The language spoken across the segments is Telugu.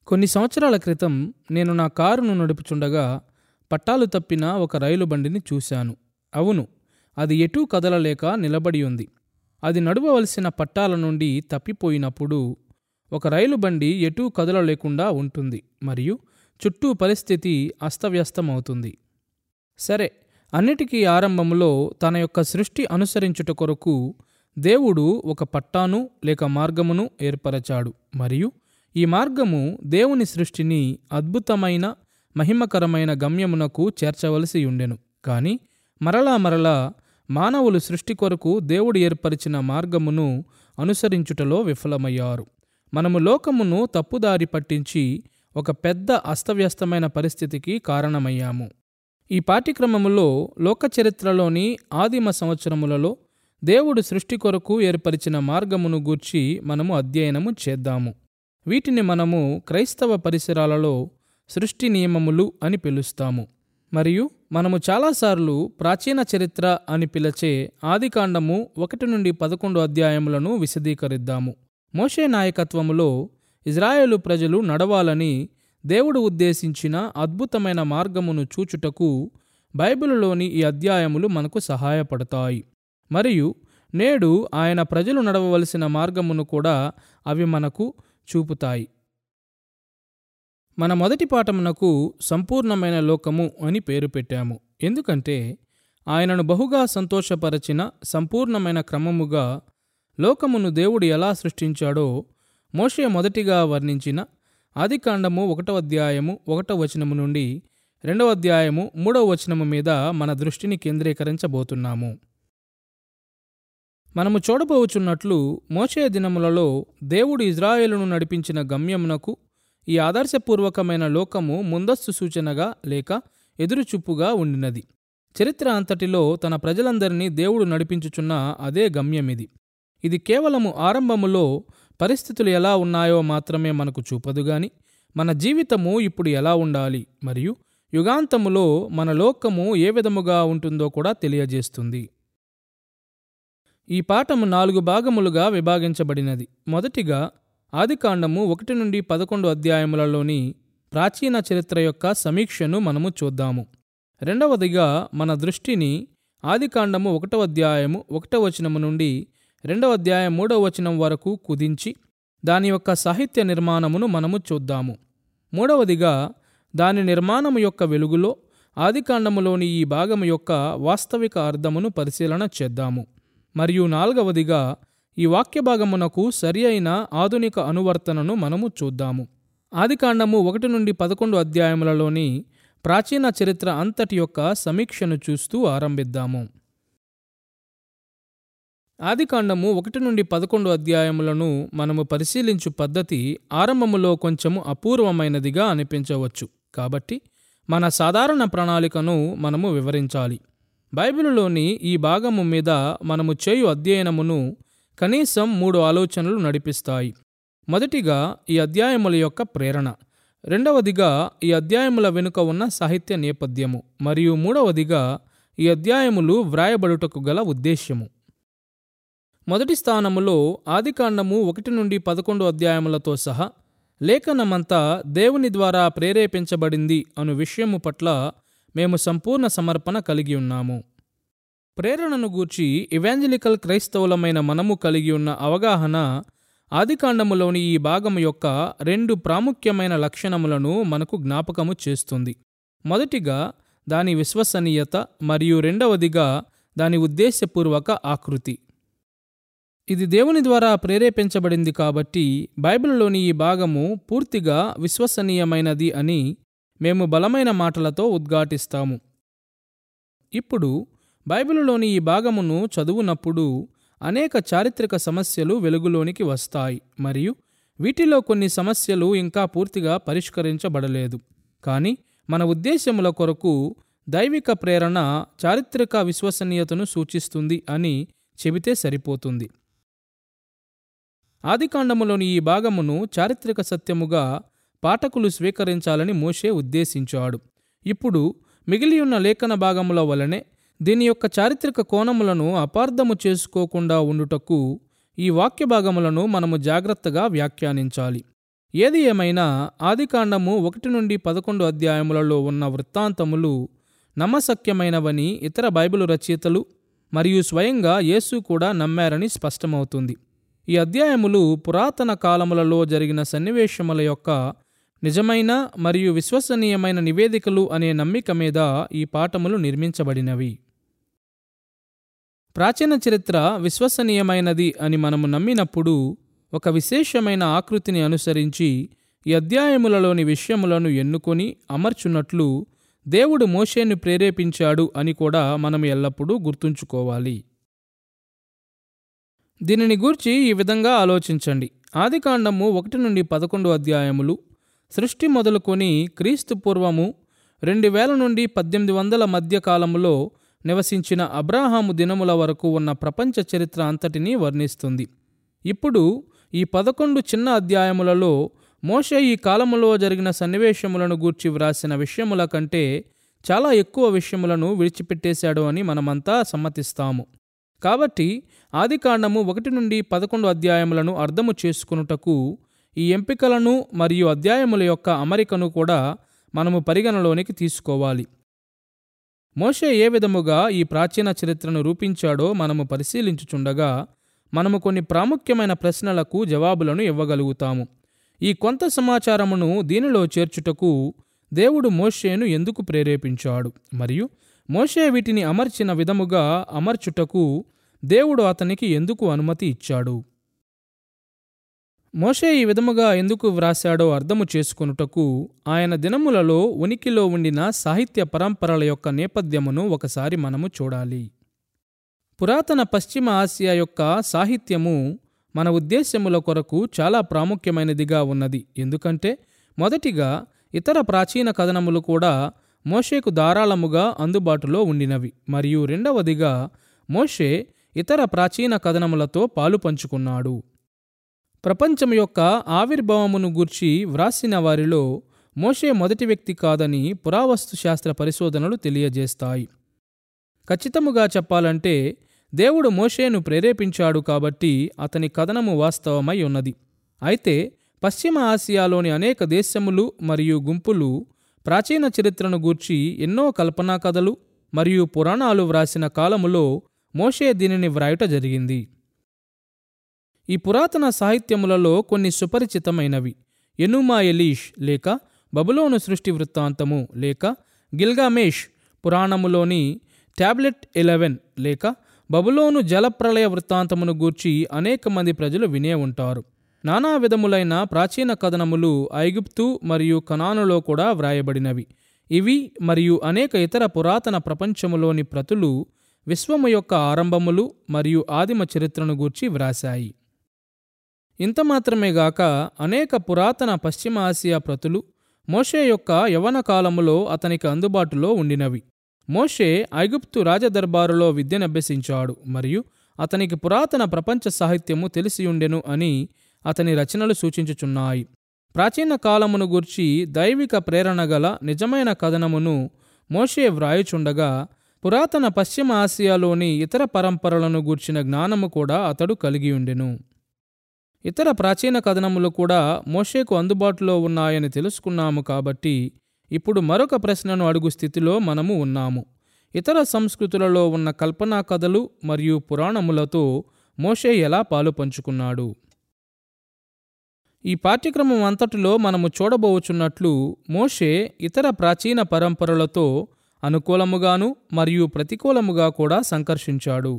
కొన్ని సంవత్సరాల క్రితం నేను నా కారును నడుపుచుండగా పట్టాలు తప్పిన ఒక రైలు బండిని చూశాను అవును అది ఎటూ కదలలేక నిలబడి ఉంది అది నడవవలసిన పట్టాల నుండి తప్పిపోయినప్పుడు ఒక రైలు బండి ఎటూ కదలలేకుండా ఉంటుంది మరియు చుట్టూ పరిస్థితి అస్తవ్యస్తమవుతుంది సరే అన్నిటికీ ఆరంభంలో తన యొక్క సృష్టి అనుసరించుట కొరకు దేవుడు ఒక పట్టాను లేక మార్గమును ఏర్పరచాడు మరియు ఈ మార్గము దేవుని సృష్టిని అద్భుతమైన మహిమకరమైన గమ్యమునకు చేర్చవలసి ఉండెను కానీ మరలా మరలా మానవులు సృష్టి కొరకు దేవుడు ఏర్పరిచిన మార్గమును అనుసరించుటలో విఫలమయ్యారు మనము లోకమును తప్పుదారి పట్టించి ఒక పెద్ద అస్తవ్యస్తమైన పరిస్థితికి కారణమయ్యాము ఈ పాఠ్యక్రమములో లోక చరిత్రలోని ఆదిమ సంవత్సరములలో దేవుడు సృష్టి కొరకు ఏర్పరిచిన మార్గమును గూర్చి మనము అధ్యయనము చేద్దాము వీటిని మనము క్రైస్తవ పరిసరాలలో సృష్టి నియమములు అని పిలుస్తాము మరియు మనము చాలాసార్లు ప్రాచీన చరిత్ర అని పిలిచే ఆదికాండము ఒకటి నుండి పదకొండు అధ్యాయములను విశదీకరిద్దాము మోషే నాయకత్వములో ఇజ్రాయేలు ప్రజలు నడవాలని దేవుడు ఉద్దేశించిన అద్భుతమైన మార్గమును చూచుటకు బైబిలులోని ఈ అధ్యాయములు మనకు సహాయపడతాయి మరియు నేడు ఆయన ప్రజలు నడవవలసిన మార్గమును కూడా అవి మనకు చూపుతాయి మన మొదటి పాఠమునకు సంపూర్ణమైన లోకము అని పేరు పెట్టాము ఎందుకంటే ఆయనను బహుగా సంతోషపరచిన సంపూర్ణమైన క్రమముగా లోకమును దేవుడు ఎలా సృష్టించాడో మోషే మొదటిగా వర్ణించిన ఆదికాండము ఒకటవ అధ్యాయము ఒకటవ వచనము నుండి రెండవ అధ్యాయము మూడవ వచనము మీద మన దృష్టిని కేంద్రీకరించబోతున్నాము మనము చూడబోచున్నట్లు మోషే దినములలో దేవుడు ఇజ్రాయేలును నడిపించిన గమ్యమునకు ఈ ఆదర్శపూర్వకమైన లోకము ముందస్తు సూచనగా లేక ఎదురుచూపుగా ఉండినది చరిత్ర అంతటిలో తన ప్రజలందరినీ దేవుడు నడిపించుచున్న అదే గమ్యమిది ఇది కేవలము ఆరంభములో పరిస్థితులు ఎలా ఉన్నాయో మాత్రమే మనకు చూపదు గాని మన జీవితము ఇప్పుడు ఎలా ఉండాలి మరియు యుగాంతములో మన లోకము ఏ విధముగా ఉంటుందో కూడా తెలియజేస్తుంది ఈ పాఠము నాలుగు భాగములుగా విభాగించబడినది మొదటిగా ఆదికాండము ఒకటి నుండి పదకొండు అధ్యాయములలోని ప్రాచీన చరిత్ర యొక్క సమీక్షను మనము చూద్దాము రెండవదిగా మన దృష్టిని ఆదికాండము ఒకటవ అధ్యాయము ఒకటవ వచనము నుండి రెండవ అధ్యాయం మూడవ వచనం వరకు కుదించి దాని యొక్క సాహిత్య నిర్మాణమును మనము చూద్దాము మూడవదిగా దాని నిర్మాణము యొక్క వెలుగులో ఆదికాండములోని ఈ భాగము యొక్క వాస్తవిక అర్థమును పరిశీలన చేద్దాము మరియు నాలుగవదిగా ఈ వాక్య భాగమునకు సరి అయిన ఆధునిక అనువర్తనను మనము చూద్దాము ఆదికాండము ఒకటి నుండి పదకొండు అధ్యాయములలోని ప్రాచీన చరిత్ర అంతటి యొక్క సమీక్షను చూస్తూ ఆరంభిద్దాము ఆదికాండము ఒకటి నుండి పదకొండు అధ్యాయములను మనము పరిశీలించు పద్ధతి ఆరంభములో కొంచెము అపూర్వమైనదిగా అనిపించవచ్చు కాబట్టి మన సాధారణ ప్రణాళికను మనము వివరించాలి బైబిలులోని ఈ భాగము మీద మనము చేయు అధ్యయనమును కనీసం మూడు ఆలోచనలు నడిపిస్తాయి మొదటిగా ఈ అధ్యాయముల యొక్క ప్రేరణ రెండవదిగా ఈ అధ్యాయముల వెనుక ఉన్న సాహిత్య నేపథ్యము మరియు మూడవదిగా ఈ అధ్యాయములు వ్రాయబడుటకు గల ఉద్దేశ్యము మొదటి స్థానములో ఆదికాండము ఒకటి నుండి పదకొండు అధ్యాయములతో సహా లేఖనమంతా దేవుని ద్వారా ప్రేరేపించబడింది అను విషయము పట్ల మేము సంపూర్ణ సమర్పణ కలిగి ఉన్నాము ప్రేరణను గూర్చి ఇవాంజలికల్ క్రైస్తవులమైన మనము కలిగి ఉన్న అవగాహన ఆదికాండములోని ఈ భాగము యొక్క రెండు ప్రాముఖ్యమైన లక్షణములను మనకు జ్ఞాపకము చేస్తుంది మొదటిగా దాని విశ్వసనీయత మరియు రెండవదిగా దాని ఉద్దేశపూర్వక ఆకృతి ఇది దేవుని ద్వారా ప్రేరేపించబడింది కాబట్టి బైబిల్లోని ఈ భాగము పూర్తిగా విశ్వసనీయమైనది అని మేము బలమైన మాటలతో ఉద్ఘాటిస్తాము ఇప్పుడు బైబిలులోని ఈ భాగమును చదువునప్పుడు అనేక చారిత్రక సమస్యలు వెలుగులోనికి వస్తాయి మరియు వీటిలో కొన్ని సమస్యలు ఇంకా పూర్తిగా పరిష్కరించబడలేదు కానీ మన ఉద్దేశముల కొరకు దైవిక ప్రేరణ చారిత్రక విశ్వసనీయతను సూచిస్తుంది అని చెబితే సరిపోతుంది ఆదికాండములోని ఈ భాగమును చారిత్రక సత్యముగా పాఠకులు స్వీకరించాలని మోషే ఉద్దేశించాడు ఇప్పుడు మిగిలియున్న లేఖన భాగముల వలనే దీని యొక్క చారిత్రక కోణములను అపార్థము చేసుకోకుండా ఉండుటకు ఈ వాక్య భాగములను మనము జాగ్రత్తగా వ్యాఖ్యానించాలి ఏది ఏమైనా ఆదికాండము ఒకటి నుండి పదకొండు అధ్యాయములలో ఉన్న వృత్తాంతములు నమ్మశక్యమైనవని ఇతర బైబిలు రచయితలు మరియు స్వయంగా యేసు కూడా నమ్మారని స్పష్టమవుతుంది ఈ అధ్యాయములు పురాతన కాలములలో జరిగిన సన్నివేశముల యొక్క నిజమైన మరియు విశ్వసనీయమైన నివేదికలు అనే నమ్మిక మీద ఈ పాఠములు నిర్మించబడినవి ప్రాచీన చరిత్ర విశ్వసనీయమైనది అని మనము నమ్మినప్పుడు ఒక విశేషమైన ఆకృతిని అనుసరించి ఈ అధ్యాయములలోని విషయములను ఎన్నుకొని అమర్చున్నట్లు దేవుడు మోషేను ప్రేరేపించాడు అని కూడా మనం ఎల్లప్పుడూ గుర్తుంచుకోవాలి దీనిని గూర్చి ఈ విధంగా ఆలోచించండి ఆదికాండము ఒకటి నుండి పదకొండు అధ్యాయములు సృష్టి మొదలుకొని క్రీస్తు పూర్వము రెండు వేల నుండి పద్దెనిమిది వందల మధ్య కాలములో నివసించిన అబ్రాహాము దినముల వరకు ఉన్న ప్రపంచ చరిత్ర అంతటినీ వర్ణిస్తుంది ఇప్పుడు ఈ పదకొండు చిన్న అధ్యాయములలో మోషే ఈ కాలములో జరిగిన సన్నివేశములను గూర్చి వ్రాసిన విషయముల కంటే చాలా ఎక్కువ విషయములను విడిచిపెట్టేశాడు అని మనమంతా సమ్మతిస్తాము కాబట్టి ఆదికాండము ఒకటి నుండి పదకొండు అధ్యాయములను అర్థము చేసుకునుటకు ఈ ఎంపికలను మరియు అధ్యాయముల యొక్క అమరికను కూడా మనము పరిగణలోనికి తీసుకోవాలి మోషే ఏ విధముగా ఈ ప్రాచీన చరిత్రను రూపించాడో మనము పరిశీలించుచుండగా మనము కొన్ని ప్రాముఖ్యమైన ప్రశ్నలకు జవాబులను ఇవ్వగలుగుతాము ఈ కొంత సమాచారమును దీనిలో చేర్చుటకు దేవుడు మోషేను ఎందుకు ప్రేరేపించాడు మరియు మోషే వీటిని అమర్చిన విధముగా అమర్చుటకు దేవుడు అతనికి ఎందుకు అనుమతి ఇచ్చాడు మోషే ఈ విధముగా ఎందుకు వ్రాశాడో అర్థము చేసుకొనుటకు ఆయన దినములలో ఉనికిలో ఉండిన సాహిత్య పరంపరల యొక్క నేపథ్యమును ఒకసారి మనము చూడాలి పురాతన పశ్చిమ ఆసియా యొక్క సాహిత్యము మన ఉద్దేశ్యముల కొరకు చాలా ప్రాముఖ్యమైనదిగా ఉన్నది ఎందుకంటే మొదటిగా ఇతర ప్రాచీన కథనములు కూడా మోషేకు ధారాళముగా అందుబాటులో ఉండినవి మరియు రెండవదిగా మోషే ఇతర ప్రాచీన కథనములతో పాలు పంచుకున్నాడు ప్రపంచం యొక్క ఆవిర్భావమును గూర్చి వ్రాసిన వారిలో మోషే మొదటి వ్యక్తి కాదని పురావస్తు శాస్త్ర పరిశోధనలు తెలియజేస్తాయి ఖచ్చితముగా చెప్పాలంటే దేవుడు మోషేను ప్రేరేపించాడు కాబట్టి అతని కథనము వాస్తవమై ఉన్నది అయితే పశ్చిమ ఆసియాలోని అనేక దేశములు మరియు గుంపులు ప్రాచీన చరిత్రను గూర్చి ఎన్నో కల్పనా కథలు మరియు పురాణాలు వ్రాసిన కాలములో మోషే దీనిని వ్రాయుట జరిగింది ఈ పురాతన సాహిత్యములలో కొన్ని సుపరిచితమైనవి ఎనుమా ఎలీష్ లేక బబులోను సృష్టి వృత్తాంతము లేక గిల్గామేష్ పురాణములోని టాబ్లెట్ ఎలెవెన్ లేక బబులోను జలప్రళయ వృత్తాంతమును గూర్చి అనేక మంది ప్రజలు వినే ఉంటారు నానా విధములైన ప్రాచీన కథనములు ఐగుప్తు మరియు కనానులో కూడా వ్రాయబడినవి ఇవి మరియు అనేక ఇతర పురాతన ప్రపంచములోని ప్రతులు విశ్వము యొక్క ఆరంభములు మరియు ఆదిమ చరిత్రను గూర్చి వ్రాశాయి ఇంత మాత్రమే గాక అనేక పురాతన పశ్చిమ ఆసియా ప్రతులు మోషే యొక్క యవన కాలములో అతనికి అందుబాటులో ఉండినవి మోషే ఐగుప్తు రాజదర్బారులో విద్యనభ్యసించాడు మరియు అతనికి పురాతన ప్రపంచ సాహిత్యము తెలిసియుండెను అని అతని రచనలు సూచించుచున్నాయి ప్రాచీన కాలమును గూర్చి దైవిక ప్రేరణ గల నిజమైన కథనమును మోషే వ్రాయుచుండగా పురాతన పశ్చిమ ఆసియాలోని ఇతర పరంపరలను గూర్చిన జ్ఞానము కూడా అతడు కలిగి ఉండెను ఇతర ప్రాచీన కథనములు కూడా మోషేకు అందుబాటులో ఉన్నాయని తెలుసుకున్నాము కాబట్టి ఇప్పుడు మరొక ప్రశ్నను అడుగు స్థితిలో మనము ఉన్నాము ఇతర సంస్కృతులలో ఉన్న కల్పనా కథలు మరియు పురాణములతో మోషే ఎలా పాలు పంచుకున్నాడు ఈ పాఠ్యక్రమం అంతటిలో మనము చూడబోచున్నట్లు మోషే ఇతర ప్రాచీన పరంపరలతో అనుకూలముగాను మరియు ప్రతికూలముగా కూడా సంకర్షించాడు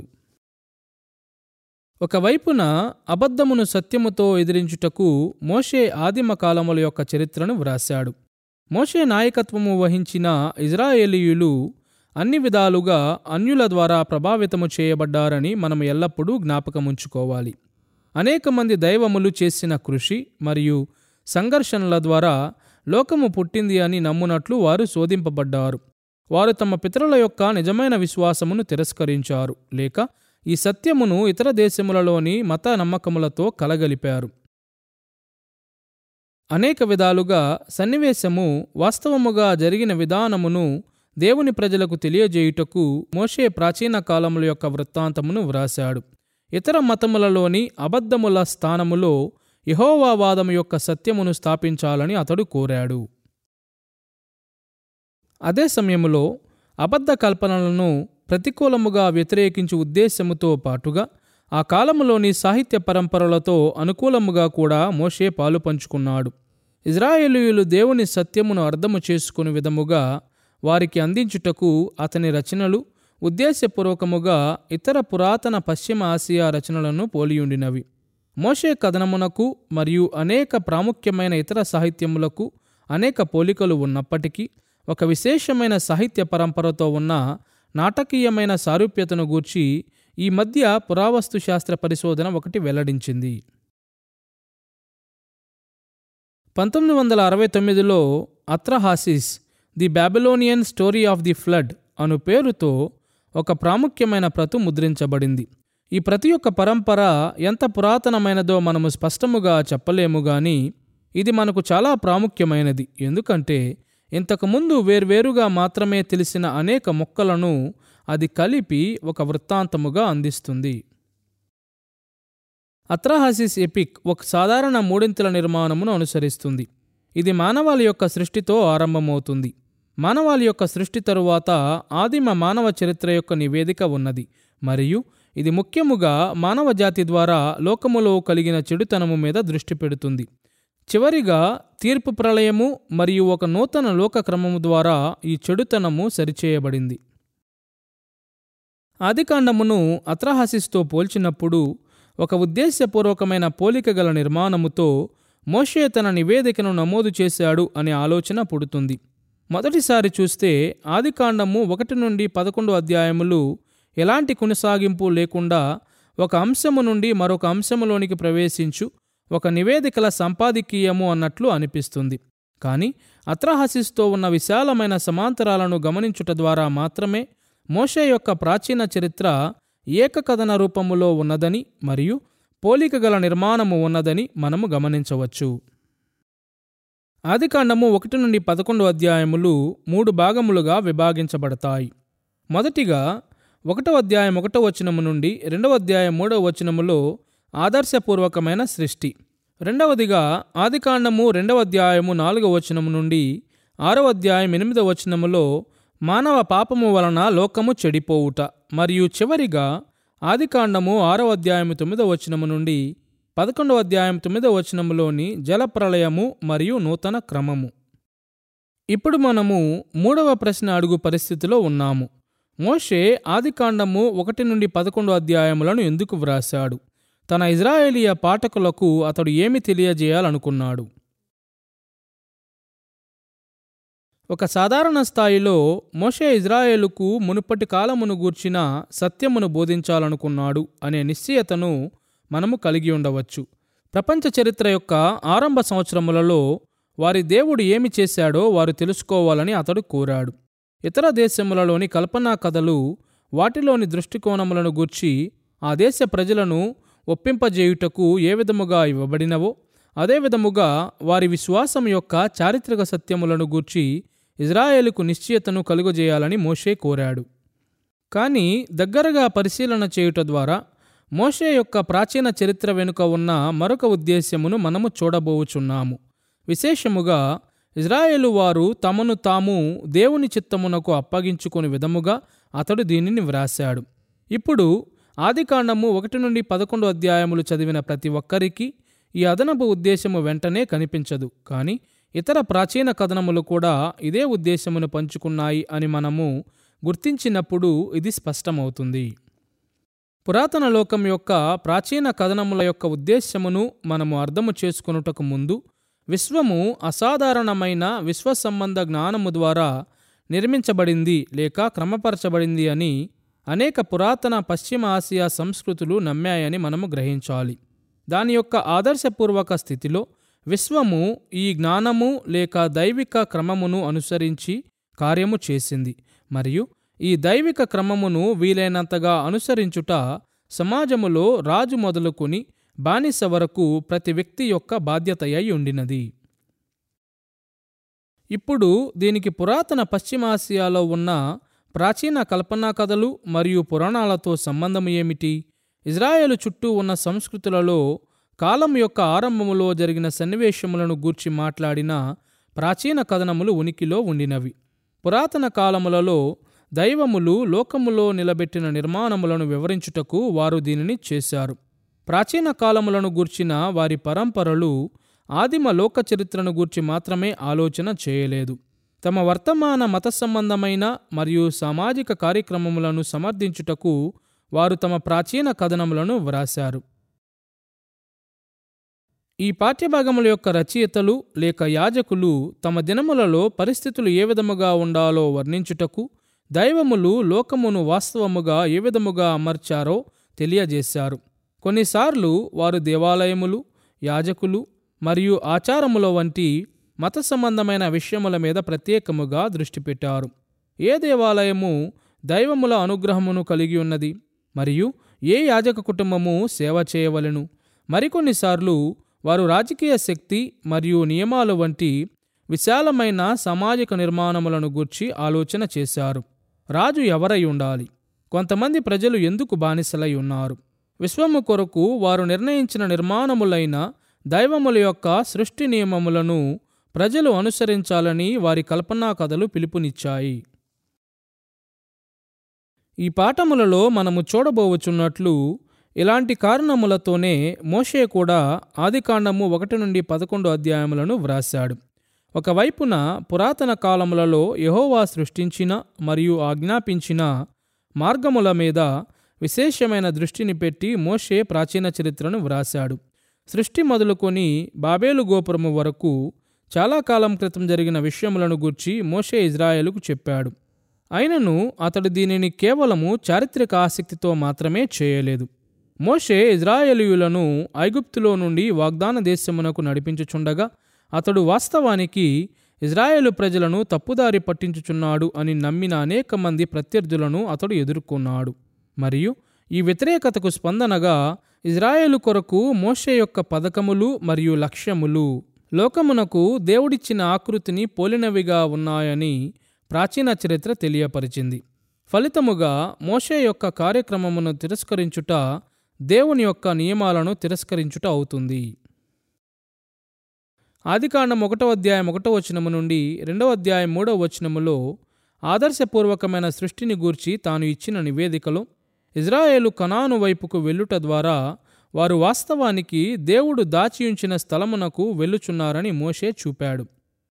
ఒకవైపున అబద్ధమును సత్యముతో ఎదిరించుటకు మోషే ఆదిమ కాలముల యొక్క చరిత్రను వ్రాశాడు మోషే నాయకత్వము వహించిన ఇజ్రాయేలీయులు అన్ని విధాలుగా అన్యుల ద్వారా ప్రభావితము చేయబడ్డారని మనం ఎల్లప్పుడూ జ్ఞాపకముంచుకోవాలి అనేక మంది దైవములు చేసిన కృషి మరియు సంఘర్షణల ద్వారా లోకము పుట్టింది అని నమ్మునట్లు వారు శోధింపబడ్డారు వారు తమ పితరుల యొక్క నిజమైన విశ్వాసమును తిరస్కరించారు లేక ఈ సత్యమును ఇతర దేశములలోని మత నమ్మకములతో కలగలిపారు అనేక విధాలుగా సన్నివేశము వాస్తవముగా జరిగిన విధానమును దేవుని ప్రజలకు తెలియజేయుటకు మోషే ప్రాచీన కాలముల యొక్క వృత్తాంతమును వ్రాశాడు ఇతర మతములలోని అబద్ధముల స్థానములో యహోవావాదం యొక్క సత్యమును స్థాపించాలని అతడు కోరాడు అదే సమయంలో అబద్ధ కల్పనలను ప్రతికూలముగా వ్యతిరేకించు ఉద్దేశముతో పాటుగా ఆ కాలములోని సాహిత్య పరంపరలతో అనుకూలముగా కూడా మోషే పాలు పంచుకున్నాడు ఇజ్రాయేలీయులు దేవుని సత్యమును అర్థము చేసుకుని విధముగా వారికి అందించుటకు అతని రచనలు ఉద్దేశపూర్వకముగా ఇతర పురాతన పశ్చిమ ఆసియా రచనలను పోలియుండినవి మోషే కథనమునకు మరియు అనేక ప్రాముఖ్యమైన ఇతర సాహిత్యములకు అనేక పోలికలు ఉన్నప్పటికీ ఒక విశేషమైన సాహిత్య పరంపరతో ఉన్న నాటకీయమైన సారూప్యతను గూర్చి ఈ మధ్య పురావస్తు శాస్త్ర పరిశోధన ఒకటి వెల్లడించింది పంతొమ్మిది వందల అరవై తొమ్మిదిలో Atrahasis the Babylonian story of the flood అను పేరుతో ఒక ప్రాముఖ్యమైన ప్రతు ముద్రించబడింది ఈ ప్రతి యొక్క పరంపర ఎంత పురాతనమైనదో మనము స్పష్టముగా చెప్పలేము గాని ఇది మనకు చాలా ప్రాముఖ్యమైనది ఎందుకంటే ఇంతకుముందు వేర్వేరుగా మాత్రమే తెలిసిన అనేక మొక్కలను అది కలిపి ఒక వృత్తాంతముగా అందిస్తుంది అత్రహాసిస్ ఎపిక్ ఒక సాధారణ మూడింతల నిర్మాణమును అనుసరిస్తుంది ఇది మానవాళి యొక్క సృష్టితో ఆరంభమవుతుంది మానవాళి యొక్క సృష్టి తరువాత ఆదిమ మానవ చరిత్ర యొక్క నివేదిక ఉన్నది మరియు ఇది ముఖ్యముగా మానవ జాతి ద్వారా లోకములో కలిగిన చెడుతనము మీద దృష్టి పెడుతుంది చివరిగా తీర్పు ప్రళయము మరియు ఒక నూతన లోక క్రమము ద్వారా ఈ చెడుతనము సరిచేయబడింది ఆదికాండమును అత్రహాసిస్తో పోల్చినప్పుడు ఒక ఉద్దేశపూర్వకమైన పోలిక గల నిర్మాణముతో మోషే తన నివేదికను నమోదు చేశాడు అనే ఆలోచన పుడుతుంది మొదటిసారి చూస్తే ఆదికాండము ఒకటి నుండి పదకొండు అధ్యాయములు ఎలాంటి కొనసాగింపు లేకుండా ఒక అంశము నుండి మరొక అంశములోనికి ప్రవేశించు ఒక నివేదికల సంపాదకీయము అన్నట్లు అనిపిస్తుంది కానీ అత్రహాసిస్తో ఉన్న విశాలమైన సమాంతరాలను గమనించుట ద్వారా మాత్రమే మోషే యొక్క ప్రాచీన చరిత్ర ఏకకథన రూపములో ఉన్నదని మరియు పోలిక గల నిర్మాణము ఉన్నదని మనము గమనించవచ్చు ఆదికాండము ఒకటి నుండి పదకొండు అధ్యాయములు మూడు భాగములుగా విభాగించబడతాయి మొదటిగా ఒకటో అధ్యాయం ఒకటో వచనము నుండి రెండవ అధ్యాయం మూడవ వచనములో ఆదర్శపూర్వకమైన సృష్టి రెండవదిగా ఆదికాండము రెండవ అధ్యాయము నాలుగవ వచనము నుండి ఆరవ అధ్యాయం ఎనిమిదవ వచనములో మానవ పాపము వలన లోకము చెడిపోవుట మరియు చివరిగా ఆదికాండము ఆరవ అధ్యాయము తొమ్మిదవ వచనము నుండి పదకొండవ అధ్యాయం తొమ్మిదవ వచనములోని జలప్రళయము మరియు నూతన క్రమము ఇప్పుడు మనము మూడవ ప్రశ్న అడుగు పరిస్థితిలో ఉన్నాము మోషే ఆదికాండము ఒకటి నుండి పదకొండు అధ్యాయములను ఎందుకు వ్రాశాడు తన ఇజ్రాయేలీయ పాఠకులకు అతడు ఏమి తెలియజేయాలనుకున్నాడు ఒక సాధారణ స్థాయిలో మోషే ఇజ్రాయేలుకు మునుపటి కాలమును గూర్చిన సత్యమును బోధించాలనుకున్నాడు అనే నిశ్చయతను మనము కలిగి ఉండవచ్చు ప్రపంచ చరిత్ర యొక్క ఆరంభ సంవత్సరములలో వారి దేవుడు ఏమి చేశాడో వారు తెలుసుకోవాలని అతడు కోరాడు ఇతర దేశములలోని కల్పనా కథలు వాటిలోని దృష్టికోణములను గూర్చి ఆ దేశ ప్రజలను ఒప్పింపజేయుటకు ఏ విధముగా ఇవ్వబడినవో అదే విధముగా వారి విశ్వాసం యొక్క చారిత్రక సత్యములను గూర్చి ఇజ్రాయేలుకు నిశ్చయతను కలుగజేయాలని మోషే కోరాడు కానీ దగ్గరగా పరిశీలన చేయుట ద్వారా మోషే యొక్క ప్రాచీన చరిత్ర వెనుక ఉన్న మరొక ఉద్దేశ్యమును మనము చూడబోవుచున్నాము విశేషముగా ఇజ్రాయేలు వారు తమను తాము దేవుని చిత్తమునకు అప్పగించుకుని విధముగా అతడు దీనిని వ్రాశాడు ఇప్పుడు ఆదికాండము ఒకటి నుండి పదకొండు అధ్యాయములు చదివిన ప్రతి ఒక్కరికి ఈ అదనపు ఉద్దేశము వెంటనే కనిపించదు కానీ ఇతర ప్రాచీన కథనములు కూడా ఇదే ఉద్దేశమును పంచుకున్నాయి అని మనము గుర్తించినప్పుడు ఇది స్పష్టమవుతుంది పురాతన లోకం యొక్క ప్రాచీన కథనముల యొక్క ఉద్దేశ్యమును మనము అర్థము చేసుకొనుటకు ముందు విశ్వము అసాధారణమైన విశ్వ సంబంధ జ్ఞానము ద్వారా నిర్మించబడింది లేక క్రమపరచబడింది అని అనేక పురాతన పశ్చిమ ఆసియా సంస్కృతులు నమ్మాయని మనము గ్రహించాలి దాని యొక్క ఆదర్శపూర్వక స్థితిలో విశ్వము ఈ జ్ఞానము లేక దైవిక క్రమమును అనుసరించి కార్యము చేసింది మరియు ఈ దైవిక క్రమమును వీలైనంతగా అనుసరించుట సమాజములో రాజు మొదలుకొని బానిస వరకు ప్రతి వ్యక్తి యొక్క బాధ్యత అయి ఉండినది ఇప్పుడు దీనికి పురాతన పశ్చిమాసియాలో ఉన్న ప్రాచీన కల్పనా కథలు మరియు పురాణాలతో సంబంధం ఏమిటి ఇజ్రాయేలు చుట్టూ ఉన్న సంస్కృతులలో కాలం యొక్క ఆరంభములో జరిగిన సన్నివేశములను గూర్చి మాట్లాడిన ప్రాచీన కథనములు ఉనికిలో ఉండినవి పురాతన కాలములలో దైవములు లోకములో నిలబెట్టిన నిర్మాణములను వివరించుటకు వారు దీనిని చేశారు ప్రాచీన కాలములను గూర్చిన వారి పరంపరలు ఆదిమ లోక చరిత్రను గూర్చి మాత్రమే ఆలోచన చేయలేదు తమ వర్తమాన మత సంబంధమైన మరియు సామాజిక కార్యక్రమములను సమర్థించుటకు వారు తమ ప్రాచీన కథనములను వ్రాశారు ఈ పాఠ్యభాగముల యొక్క రచయితలు లేక యాజకులు తమ దినములలో పరిస్థితులు ఏ విధముగా ఉండాలో వర్ణించుటకు దైవములు లోకమును వాస్తవముగా ఏ విధముగా అమర్చారో తెలియజేశారు కొన్నిసార్లు వారు దేవాలయములు యాజకులు మరియు ఆచారముల వంటి మత సంబంధమైన విషయముల మీద ప్రత్యేకముగా దృష్టి పెట్టారు ఏ దేవాలయము దైవముల అనుగ్రహమును కలిగి ఉన్నది మరియు ఏ యాజక కుటుంబము సేవ చేయవలెను మరికొన్నిసార్లు వారు రాజకీయ శక్తి మరియు నియమాలు వంటి విశాలమైన సామాజిక నిర్మాణములను గూర్చి ఆలోచన చేశారు రాజు ఎవరై ఉండాలి కొంతమంది ప్రజలు ఎందుకు బానిసలై ఉన్నారు విశ్వము కొరకు వారు నిర్ణయించిన నిర్మాణములైన దైవముల యొక్క సృష్టి నియమములను ప్రజలు అనుసరించాలని వారి కల్పనా కథలు పిలుపునిచ్చాయి ఈ పాఠములలో మనము చూడబోవచున్నట్లు ఇలాంటి కారణములతోనే మోషే కూడా ఆదికాండము ఒకటి నుండి పదకొండు అధ్యాయములను వ్రాశాడు ఒకవైపున పురాతన కాలములలో యహోవా సృష్టించిన మరియు ఆజ్ఞాపించిన మార్గముల మీద విశేషమైన దృష్టిని పెట్టి మోషే ప్రాచీన చరిత్రను వ్రాశాడు సృష్టి మొదలుకొని బాబేలు గోపురము వరకు చాలా కాలం క్రితం జరిగిన విషయములను గూర్చి మోషే ఇజ్రాయేలుకు చెప్పాడు అయినను అతడు దీనిని కేవలము చారిత్రక ఆసక్తితో మాత్రమే చేయలేదు మోషే ఇజ్రాయేలీయులను ఐగుప్తులో నుండి వాగ్దాన దేశమునకు నడిపించుచుండగా అతడు వాస్తవానికి ఇజ్రాయేలు ప్రజలను తప్పుదారి పట్టించుచున్నాడు అని నమ్మిన అనేక మంది ప్రత్యర్థులను అతడు ఎదుర్కొన్నాడు మరియు ఈ వ్యతిరేకతకు స్పందనగా ఇజ్రాయేలు కొరకు మోషే యొక్క పథకములు మరియు లక్ష్యములు లోకమునకు దేవుడిచ్చిన ఆకృతిని పోలినవిగా ఉన్నాయని ప్రాచీన చరిత్ర తెలియపరిచింది ఫలితముగా మోషే యొక్క కార్యక్రమమును తిరస్కరించుట దేవుని యొక్క నియమాలను తిరస్కరించుట అవుతుంది ఆదికాండం ఒకటో అధ్యాయం ఒకటో వచనము నుండి రెండవ అధ్యాయం మూడవ వచనములో ఆదర్శపూర్వకమైన సృష్టిని గూర్చి తాను ఇచ్చిన నివేదికలో ఇజ్రాయేలు కనాను వైపుకు వెళ్ళుట ద్వారా వారు వాస్తవానికి దేవుడు దాచియుంచిన స్థలమునకు వెళ్ళుచున్నారని మోషే చూపాడు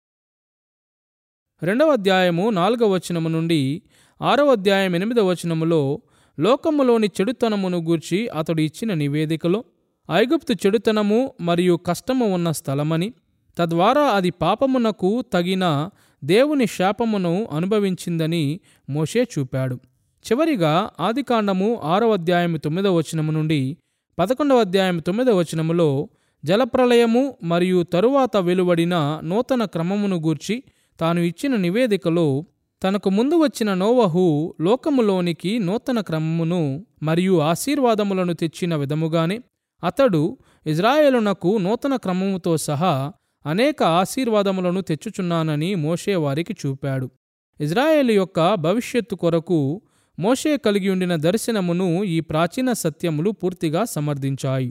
రెండవ అధ్యాయము నాలుగవ వచనము నుండి ఆరవ అధ్యాయం ఎనిమిదవ వచనములో లోకములోని చెడుతనమును గూర్చి అతడు ఇచ్చిన నివేదికలో ఐగుప్తు చెడుతనము మరియు కష్టము ఉన్న స్థలమని తద్వారా అది పాపమునకు తగిన దేవుని శాపమును అనుభవించిందని మోషే చూపాడు చివరిగా ఆదికాండము ఆరవ అధ్యాయం తొమ్మిదవ వచనము నుండి పదకొండవ అధ్యాయం తొమ్మిదవ వచనములో జలప్రలయము మరియు తరువాత వెలువడిన నూతన క్రమమును గూర్చి తాను ఇచ్చిన నివేదికలో తనకు ముందు వచ్చిన నోవహు లోకములోనికి నూతన క్రమమును మరియు ఆశీర్వాదములను తెచ్చిన విధముగానే అతడు ఇజ్రాయేలునకు నూతన క్రమముతో సహా అనేక ఆశీర్వాదములను తెచ్చుచున్నానని మోషే వారికి చూపాడు ఇజ్రాయేలు యొక్క భవిష్యత్తు కొరకు మోషే కలిగి ఉండిన దర్శనమును ఈ ప్రాచీన సత్యములు పూర్తిగా సమర్థించాయి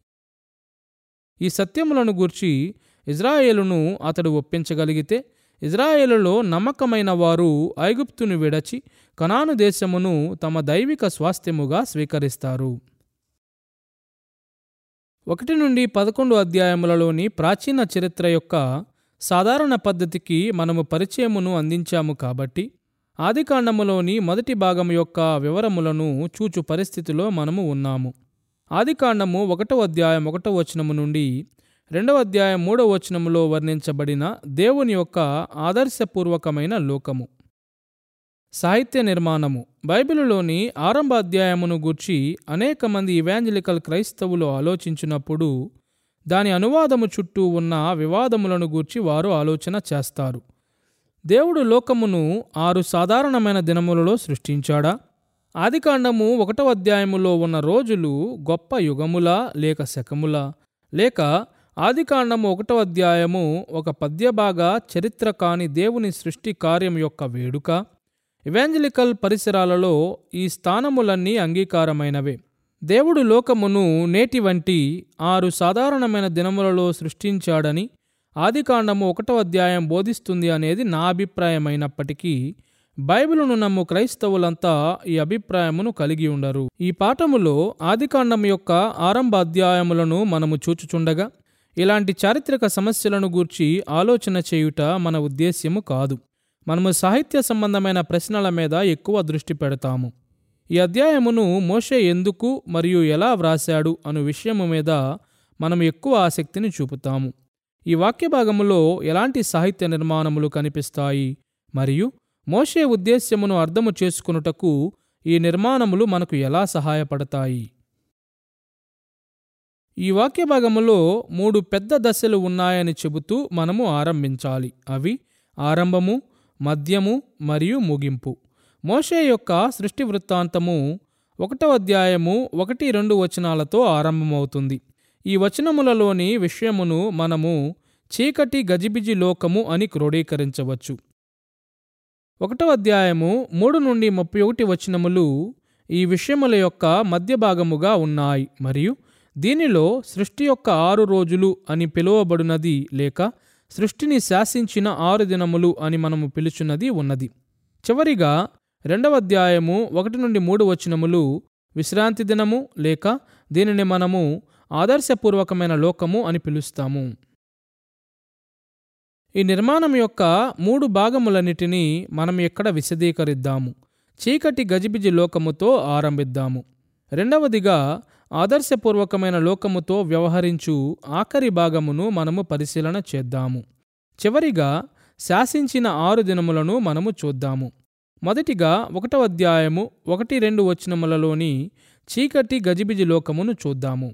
ఈ సత్యములను గూర్చి ఇజ్రాయేలును అతడు ఒప్పించగలిగితే ఇజ్రాయేలులో నమ్మకమైన వారు ఐగుప్తును విడచి కనాను దేశమును తమ దైవిక స్వాస్థ్యముగా స్వీకరిస్తారు ఒకటి నుండి పదకొండు అధ్యాయములలోని ప్రాచీన చరిత్ర యొక్క సాధారణ పద్ధతికి మనము పరిచయమును అందించాము కాబట్టి ఆదికాండములోని మొదటి భాగం యొక్క వివరములను చూచు పరిస్థితిలో మనము ఉన్నాము ఆదికాండము ఒకటో అధ్యాయం ఒకటో వచనము నుండి రెండవ అధ్యాయం మూడవ వచనములో వర్ణించబడిన దేవుని యొక్క ఆదర్శపూర్వకమైన లోకము సాహిత్య నిర్మాణము బైబిలులోని ఆరంభ అధ్యాయమును గూర్చి అనేక మంది ఇవాంజలికల్ క్రైస్తవులు ఆలోచించినప్పుడు దాని అనువాదము చుట్టూ ఉన్న వివాదములను గూర్చి వారు ఆలోచన చేస్తారు దేవుడు లోకమును ఆరు సాధారణమైన దినములలో సృష్టించాడా ఆదికాండము ఒకటవ అధ్యాయములో ఉన్న రోజులు గొప్ప యుగములా లేక శకములా లేక ఆదికాండము ఒకటవ అధ్యాయము ఒక పద్యభాగ చరిత్ర కాని దేవుని సృష్టి కార్యం యొక్క వేడుక ఇవాంజలికల్ పరిసరాలలో ఈ స్థానములన్నీ అంగీకారమైనవే దేవుడు లోకమును నేటి వంటి ఆరు సాధారణమైన దినములలో సృష్టించాడని ఆదికాండము ఒకటో అధ్యాయం బోధిస్తుంది అనేది నా అభిప్రాయమైనప్పటికీ బైబిలును నమ్ము క్రైస్తవులంతా ఈ అభిప్రాయమును కలిగి ఉండరు ఈ పాఠములో ఆదికాండం యొక్క ఆరంభ అధ్యాయములను మనము చూచుచుండగా ఇలాంటి చారిత్రక సమస్యలను గూర్చి ఆలోచన చేయుట మన ఉద్దేశ్యము కాదు మనము సాహిత్య సంబంధమైన ప్రశ్నల మీద ఎక్కువ దృష్టి పెడతాము ఈ అధ్యాయమును మోషే ఎందుకు మరియు ఎలా వ్రాశాడు అను విషయము మీద మనం ఎక్కువ ఆసక్తిని చూపుతాము ఈ వాక్య భాగములో ఎలాంటి సాహిత్య నిర్మాణములు కనిపిస్తాయి మరియు మోషే ఉద్దేశ్యమును అర్థము చేసుకునుటకు ఈ నిర్మాణములు మనకు ఎలా సహాయపడతాయి ఈ వాక్య భాగములో మూడు పెద్ద దశలు ఉన్నాయని చెబుతూ మనము ఆరంభించాలి అవి ఆరంభము మధ్యము మరియు ముగింపు మోషే యొక్క సృష్టి వృత్తాంతము ఒకటో అధ్యాయము ఒకటి రెండు వచనాలతో ఆరంభమవుతుంది ఈ వచనములలోని విషయమును మనము చీకటి గజిబిజి లోకము అని క్రోడీకరించవచ్చు ఒకటో అధ్యాయము మూడు నుండి ముప్పై ఒకటి వచనములు ఈ విషయముల యొక్క మధ్య భాగముగా ఉన్నాయి మరియు దీనిలో సృష్టి యొక్క ఆరు రోజులు అని పిలువబడినది లేక సృష్టిని శాసించిన ఆరు దినములు అని మనము పిలుచున్నది ఉన్నది చివరిగా రెండవ అధ్యాయము ఒకటి నుండి మూడు వచనములు విశ్రాంతి దినము లేక దీనిని మనము ఆదర్శపూర్వకమైన లోకము అని పిలుస్తాము ఈ నిర్మాణం యొక్క మూడు భాగములన్నిటినీ మనం ఎక్కడ విశదీకరిద్దాము చీకటి గజిబిజి లోకముతో ఆరంభిద్దాము రెండవదిగా ఆదర్శపూర్వకమైన లోకముతో వ్యవహరించు ఆఖరి భాగమును మనము పరిశీలన చేద్దాము చివరిగా శాసించిన ఆరు దినములను మనము చూద్దాము మొదటిగా ఒకటవ అధ్యాయము ఒకటి రెండు వచనములలోని చీకటి గజిబిజి లోకమును చూద్దాము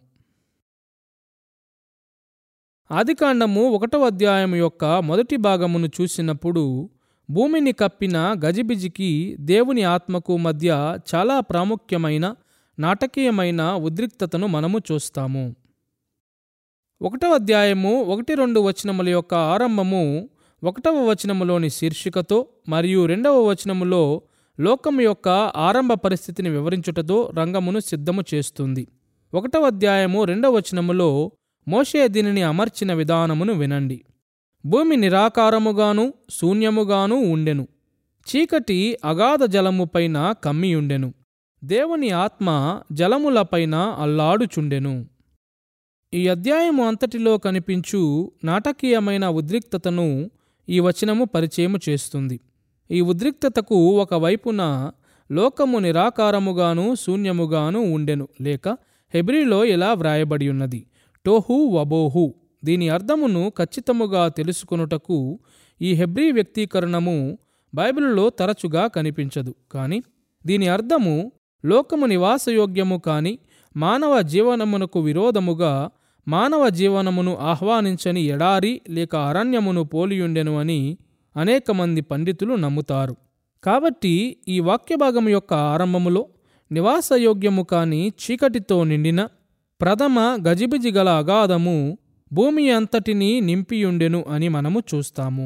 ఆదికాండము ఒకటవ అధ్యాయం యొక్క మొదటి భాగమును చూసినప్పుడు భూమిని కప్పిన గజిబిజికి దేవుని ఆత్మకు మధ్య చాలా ప్రాముఖ్యమైన నాటకీయమైన ఉద్రిక్తతను మనము చూస్తాము ఒకటవ అధ్యాయము ఒకటి రెండు వచనముల యొక్క ఆరంభము ఒకటవ వచనములోని శీర్షికతో మరియు రెండవ వచనములో లోకము యొక్క ఆరంభ పరిస్థితిని వివరించుటతో రంగమును సిద్ధము చేస్తుంది ఒకటవ అధ్యాయము రెండవ వచనములో మోషే దీనిని అమర్చిన విధానమును వినండి భూమి నిరాకారముగాను శూన్యముగాను ఉండెను చీకటి అగాధ జలముపైన కమ్మియుండెను దేవుని ఆత్మ జలములపైన అల్లాడుచుండెను ఈ అధ్యాయము అంతటిలో కనిపించు నాటకీయమైన ఉద్రిక్తతను ఈ వచనము పరిచయము చేస్తుంది ఈ ఉద్రిక్తతకు ఒకవైపున లోకము నిరాకారముగాను శూన్యముగాను ఉండెను లేక హెబ్రిలో ఇలా వ్రాయబడి ఉన్నది టోహు వబోహు దీని అర్థమును ఖచ్చితముగా తెలుసుకొనుటకు ఈ హెబ్రీ వ్యక్తీకరణము బైబిలులో తరచుగా కనిపించదు కానీ దీని అర్థము లోకము నివాసయోగ్యము కాని మానవ జీవనమునకు విరోధముగా మానవ జీవనమును ఆహ్వానించని ఎడారి లేక అరణ్యమును పోలియుండెను అని అనేక మంది పండితులు నమ్ముతారు కాబట్టి ఈ వాక్యభాగం యొక్క ఆరంభములో నివాసయోగ్యము కాని చీకటితో నిండిన ప్రథమ గజిబిజి గల అగాధము భూమి అంతటినీ నింపియుండెను అని మనము చూస్తాము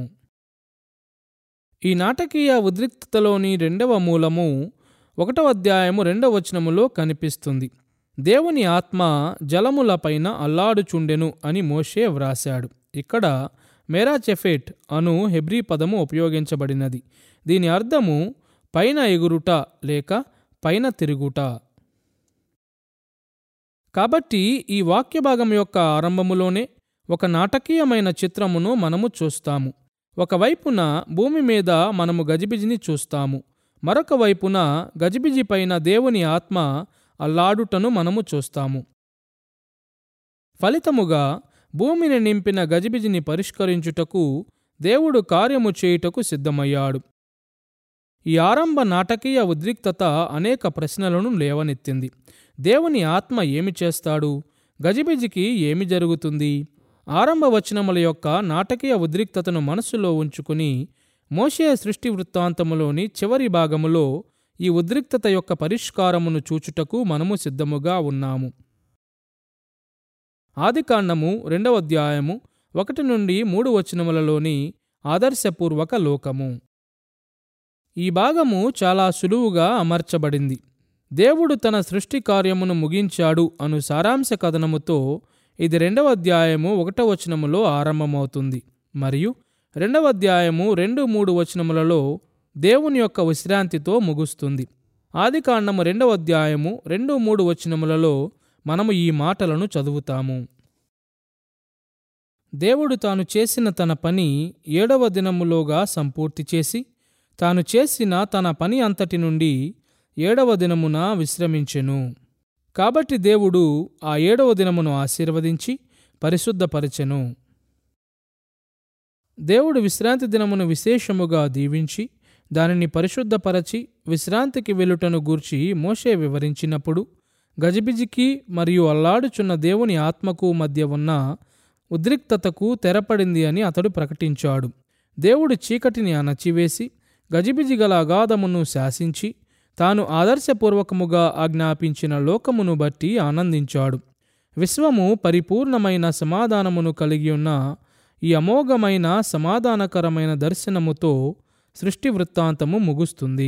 ఈ నాటకీయ ఉద్రిక్తతలోని రెండవ మూలము ఒకటవ అధ్యాయము రెండవ వచనములో కనిపిస్తుంది దేవుని ఆత్మ జలములపైన అల్లాడుచుండెను అని మోషే వ్రాశాడు ఇక్కడ మెరాచెఫెట్ అను హెబ్రీ పదము ఉపయోగించబడినది దీని అర్థము పైన ఎగురుట లేక పైన తిరుగుట కాబట్టి ఈ వాక్య భాగం యొక్క ఆరంభములోనే ఒక నాటకీయమైన చిత్రమును మనము చూస్తాము ఒకవైపున భూమి మీద మనము గజిబిజిని చూస్తాము మరొక వైపున గజిబిజి పైన దేవుని ఆత్మ అల్లాడుటను మనము చూస్తాము ఫలితముగా భూమిని నింపిన గజిబిజిని పరిష్కరించుటకు దేవుడు కార్యము చేయుటకు సిద్ధమయ్యాడు ఈ ఆరంభ నాటకీయ ఉద్రిక్తత అనేక ప్రశ్నలను లేవనెత్తింది దేవుని ఆత్మ ఏమి చేస్తాడు గజిబిజికి ఏమి జరుగుతుంది ఆరంభ వచనముల యొక్క నాటకీయ ఉద్రిక్తతను మనస్సులో ఉంచుకుని మోషే సృష్టి వృత్తాంతములోని చివరి భాగములో ఈ ఉద్రిక్తత యొక్క పరిష్కారమును చూచుటకు మనము సిద్ధముగా ఉన్నాము ఆదికాండము రెండవ అధ్యాయము ఒకటి నుండి మూడు వచనములలోని ఆదర్శపూర్వక లోకము ఈ భాగము చాలా సులువుగా అమర్చబడింది దేవుడు తన సృష్టి కార్యమును ముగించాడు అను సారాంశ కథనముతో ఇది రెండవ అధ్యాయము ఒకటవ వచనములో ఆరంభమవుతుంది మరియు రెండవ అధ్యాయము రెండు మూడు వచనములలో దేవుని యొక్క విశ్రాంతితో ముగుస్తుంది ఆదికాండము రెండవ అధ్యాయము రెండు మూడు వచనములలో మనము ఈ మాటలను చదువుతాము దేవుడు తాను చేసిన తన పని ఏడవ దినములోగా సంపూర్తి చేసి తాను చేసిన తన పని అంతటి నుండి ఏడవ దినమున విశ్రమించెను కాబట్టి దేవుడు ఆ ఏడవ దినమును ఆశీర్వదించి పరిశుద్ధపరచెను దేవుడు విశ్రాంతి దినమును విశేషముగా దీవించి దానిని పరిశుద్ధపరచి విశ్రాంతికి వెలుటను గూర్చి మోషే వివరించినప్పుడు గజిబిజికి మరియు అల్లాడుచున్న దేవుని ఆత్మకు మధ్య ఉన్న ఉద్రిక్తతకు తెరపడింది అని అతడు ప్రకటించాడు దేవుడు చీకటిని అణచివేసి గజిబిజి గల అగాధమును శాసించి తాను ఆదర్శపూర్వకముగా ఆజ్ఞాపించిన లోకమును బట్టి ఆనందించాడు విశ్వము పరిపూర్ణమైన సమాధానమును కలిగి ఉన్న ఈ అమోఘమైన సమాధానకరమైన దర్శనముతో సృష్టి వృత్తాంతము ముగుస్తుంది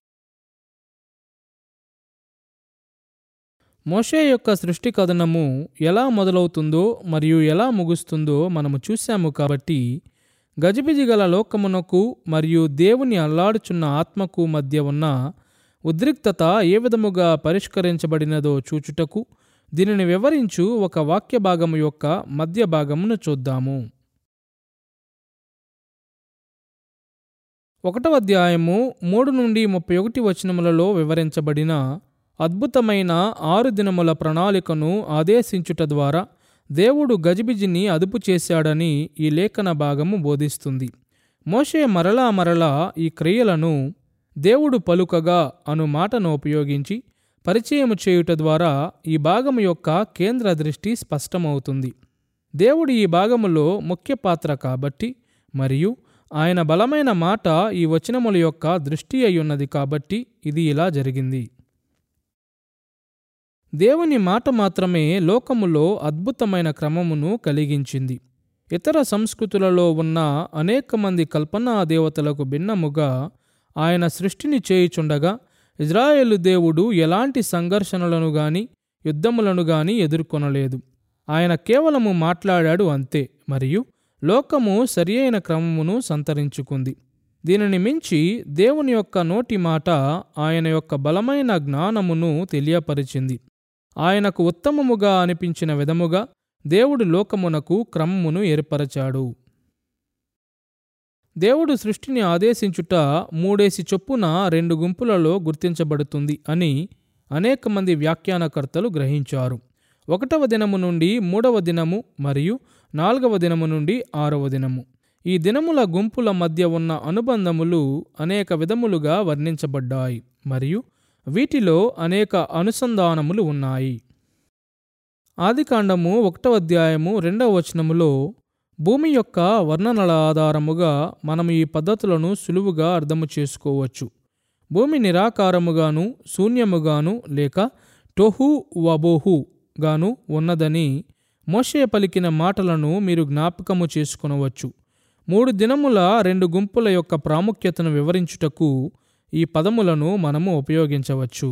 మోషే యొక్క సృష్టి కథనము ఎలా మొదలవుతుందో మరియు ఎలా ముగుస్తుందో మనము చూశాము కాబట్టి గజిబిజి గల లోకమునకు మరియు దేవుని అల్లాడుచున్న ఆత్మకు మధ్య ఉన్న ఉద్రిక్తత ఏ విధముగా పరిష్కరించబడినదో చూచుటకు దీనిని వివరించు ఒక వాక్య భాగము యొక్క మధ్య భాగమును చూద్దాము ఒకటవ అధ్యాయము మూడు నుండి ముప్పై ఒకటి వచనములలో వివరించబడిన అద్భుతమైన ఆరు దినముల ప్రణాళికను ఆదేశించుట ద్వారా దేవుడు గజిబిజిని అదుపు చేశాడని ఈ లేఖన భాగము బోధిస్తుంది మోషే మరలా మరలా ఈ క్రియలను దేవుడు పలుకగా అను మాటను ఉపయోగించి పరిచయము చేయుట ద్వారా ఈ భాగము యొక్క కేంద్ర దృష్టి స్పష్టమవుతుంది దేవుడు ఈ భాగములో ముఖ్య పాత్ర కాబట్టి మరియు ఆయన బలమైన మాట ఈ వచనముల యొక్క దృష్టి అయ్యున్నది కాబట్టి ఇది ఇలా జరిగింది దేవుని మాట మాత్రమే లోకములో అద్భుతమైన క్రమమును కలిగించింది ఇతర సంస్కృతులలో ఉన్న అనేక మంది కల్పనా దేవతలకు భిన్నముగా ఆయన సృష్టిని చేయుచుండగా ఇజ్రాయేలు దేవుడు ఎలాంటి సంఘర్షణలను గాని యుద్ధములను గాని ఎదుర్కొనలేదు ఆయన కేవలము మాట్లాడాడు అంతే మరియు లోకము సరియైన క్రమమును సంతరించుకుంది దీనిని మించి దేవుని యొక్క నోటి మాట ఆయన యొక్క బలమైన జ్ఞానమును తెలియపరిచింది ఆయనకు ఉత్తమముగా అనిపించిన విధముగా దేవుడు లోకమునకు క్రమమును ఏర్పరచాడు దేవుడు సృష్టిని ఆదేశించుట మూడేసి చొప్పున రెండు గుంపులలో గుర్తించబడుతుంది అని అనేక మంది వ్యాఖ్యానకర్తలు గ్రహించారు ఒకటవ దినము నుండి మూడవ దినము మరియు నాలుగవ దినము నుండి ఆరవ దినము ఈ దినముల గుంపుల మధ్య ఉన్న అనుబంధములు అనేక విధములుగా వర్ణించబడ్డాయి మరియు వీటిలో అనేక అనుసంధానములు ఉన్నాయి ఆదికాండము ఒకటవ అధ్యాయము రెండవ వచనములో భూమి యొక్క వర్ణనల ఆధారముగా మనం ఈ పద్ధతులను సులువుగా అర్థము చేసుకోవచ్చు భూమి నిరాకారముగాను శూన్యముగాను లేక టోహు వబోహు గాను ఉన్నదని మోషే పలికిన మాటలను మీరు జ్ఞాపకము చేసుకొనవచ్చు మూడు దినముల రెండు గుంపుల యొక్క ప్రాముఖ్యతను వివరించుటకు ఈ పదములను మనము ఉపయోగించవచ్చు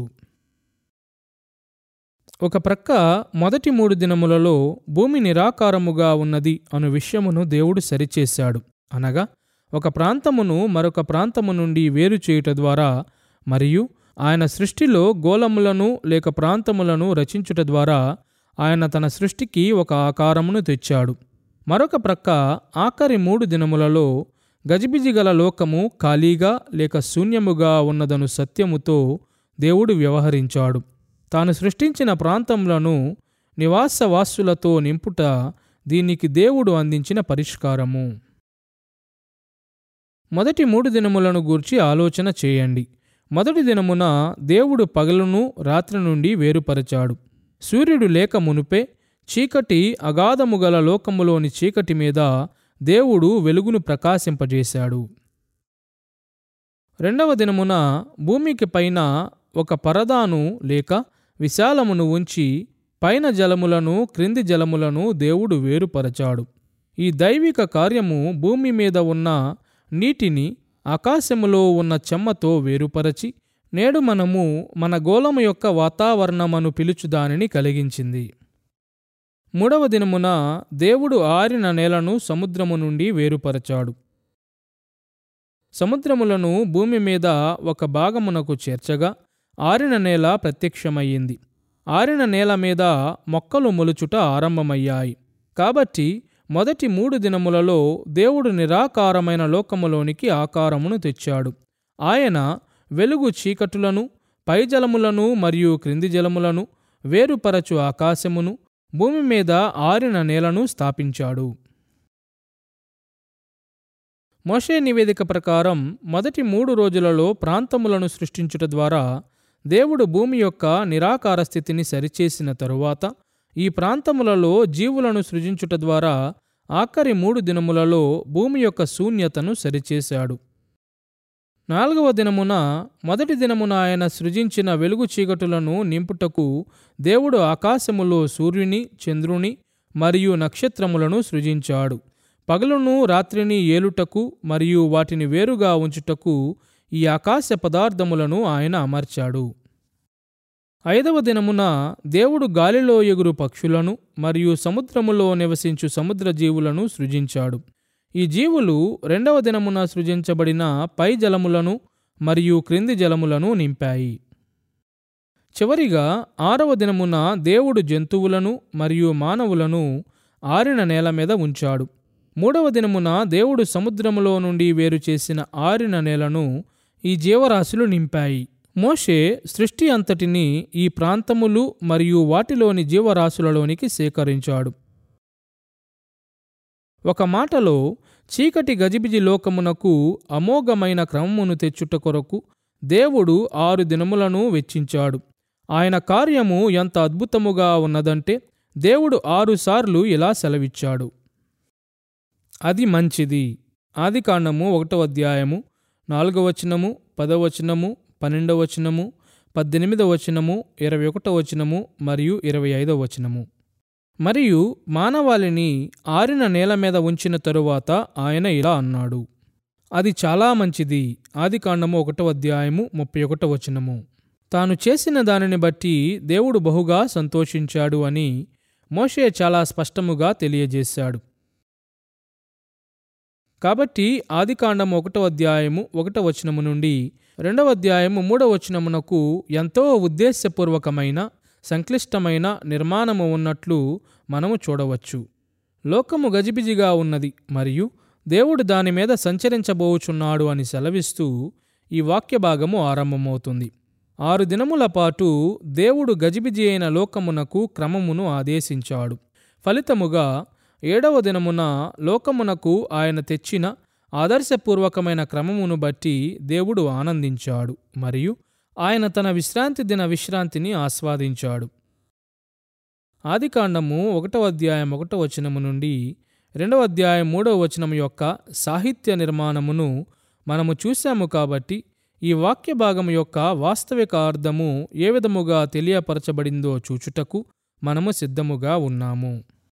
ఒక ప్రక్క మొదటి మూడు దినములలో భూమి నిరాకారముగా ఉన్నది అను విషయమును దేవుడు సరిచేశాడు అనగా ఒక ప్రాంతమును మరొక ప్రాంతము నుండి వేరు చేయుట ద్వారా మరియు ఆయన సృష్టిలో గోళములను లేక ప్రాంతములను రచించుట ద్వారా ఆయన తన సృష్టికి ఒక ఆకారమును తెచ్చాడు మరొక ప్రక్క ఆఖరి మూడు దినములలో గజిబిజి గల లోకము ఖాళీగా లేక శూన్యముగా ఉన్నదను సత్యముతో దేవుడు వ్యవహరించాడు తాను సృష్టించిన ప్రాంతములను నివాసవాసులతో నింపుట దీనికి దేవుడు అందించిన పరిష్కారము మొదటి మూడు దినములను గూర్చి ఆలోచన చేయండి మొదటి దినమున దేవుడు పగలును రాత్రి నుండి వేరుపరచాడు సూర్యుడు లేక మునుపే చీకటి అగాధము గల లోకములోని చీకటి మీద దేవుడు వెలుగును ప్రకాశింపజేశాడు రెండవ దినమున భూమికి పైన ఒక పరదాను లేక విశాలమును ఉంచి పైన జలములను క్రింది జలములను దేవుడు వేరుపరచాడు ఈ దైవిక కార్యము భూమి మీద ఉన్న నీటిని ఆకాశములో ఉన్న చెమ్మతో వేరుపరచి నేడు మనము మన గోళము యొక్క వాతావరణమను పిలుచు దానిని కలిగించింది మూడవ దినమున దేవుడు ఆరిన నేలను సముద్రము నుండి వేరుపరచాడు సముద్రములను భూమి మీద ఒక భాగమునకు చేర్చగా ఆరిన నేల ప్రత్యక్షమయ్యింది ఆరిన నేల మీద మొక్కలు మొలుచుట ఆరంభమయ్యాయి కాబట్టి మొదటి మూడు దినములలో దేవుడు నిరాకారమైన లోకములోనికి ఆకారమును తెచ్చాడు ఆయన వెలుగు చీకటులను పైజలములను మరియు క్రింది జలములను వేరుపరచు ఆకాశమును భూమి మీద ఆరిన నేలను స్థాపించాడు మోషే నివేదిక ప్రకారం మొదటి మూడు రోజులలో ప్రాంతములను సృష్టించుట ద్వారా దేవుడు భూమి యొక్క నిరాకార స్థితిని సరిచేసిన తరువాత ఈ ప్రాంతములలో జీవులను సృజించుట ద్వారా ఆఖరి మూడు దినములలో భూమి యొక్క శూన్యతను సరిచేశాడు నాలుగవ దినమున మొదటి దినమున ఆయన సృజించిన వెలుగు చీకటులను నింపుటకు దేవుడు ఆకాశములో సూర్యుని చంద్రుని మరియు నక్షత్రములను సృజించాడు పగలును రాత్రిని ఏలుటకు మరియు వాటిని వేరుగా ఉంచుటకు ఈ ఆకాశ పదార్థములను ఆయన అమర్చాడు ఐదవ దినమున దేవుడు గాలిలో ఎగురు పక్షులను మరియు సముద్రములో నివసించు సముద్ర జీవులను సృజించాడు ఈ జీవులు రెండవ దినమున సృజించబడిన పై జలములను మరియు క్రింది జలములను నింపాయి చివరిగా ఆరవ దినమున దేవుడు జంతువులను మరియు మానవులను ఆరిన నేల మీద ఉంచాడు మూడవ దినమున దేవుడు సముద్రములో నుండి వేరు చేసిన ఆరిన నేలను ఈ జీవరాశులు నింపాయి మోషే సృష్టి అంతటిని ఈ ప్రాంతములు మరియు వాటిలోని జీవరాశులలోనికి సేకరించాడు ఒక మాటలో చీకటి గజిబిజి లోకమునకు అమోఘమైన క్రమమును తెచ్చుట కొరకు దేవుడు ఆరు దినములను వెచ్చించాడు ఆయన కార్యము ఎంత అద్భుతముగా ఉన్నదంటే దేవుడు ఆరుసార్లు ఇలా సెలవిచ్చాడు అది మంచిది ఆదికాండము ఒకటో అధ్యాయము నాలుగవ వచనము పదవ వచనము పన్నెండవ వచనము పద్దెనిమిదవ వచనము ఇరవై ఒకటో వచనము మరియు ఇరవై ఐదవ వచనము మరియు మానవాళిని ఆరిన నేల మీద ఉంచిన తరువాత ఆయన ఇలా అన్నాడు అది చాలా మంచిది ఆదికాండము ఒకటో అధ్యాయము ముప్పై ఒకటో వచనము తాను చేసిన దానిని బట్టి దేవుడు బహుగా సంతోషించాడు అని మోషే చాలా స్పష్టముగా తెలియజేశాడు కాబట్టి ఆదికాండం ఒకటో అధ్యాయము ఒకటో వచనము నుండి రెండవ అధ్యాయము మూడవ వచనమునకు ఎంతో ఉద్దేశపూర్వకమైన సంక్లిష్టమైన నిర్మాణము ఉన్నట్లు మనము చూడవచ్చు లోకము గజిబిజిగా ఉన్నది మరియు దేవుడు దాని మీద సంచరించబోచున్నాడు అని సెలవిస్తూ ఈ వాక్య భాగము ఆరంభమవుతుంది ఆరు దినముల పాటు దేవుడు గజిబిజి అయిన లోకమునకు క్రమమును ఆదేశించాడు ఫలితముగా ఏడవ దినమున లోకమునకు ఆయన తెచ్చిన ఆదర్శపూర్వకమైన క్రమమును బట్టి దేవుడు ఆనందించాడు మరియు ఆయన తన విశ్రాంతి దిన విశ్రాంతిని ఆస్వాదించాడు ఆదికాండము ఒకటవ అధ్యాయం ఒకటో వచనము నుండి రెండవ అధ్యాయం మూడవ వచనం యొక్క సాహిత్య నిర్మాణమును మనము చూశాము కాబట్టి ఈ వాక్య భాగము యొక్క వాస్తవిక అర్థము ఏ విధముగా తెలియపరచబడిందో చూచుటకు మనము సిద్ధముగా ఉన్నాము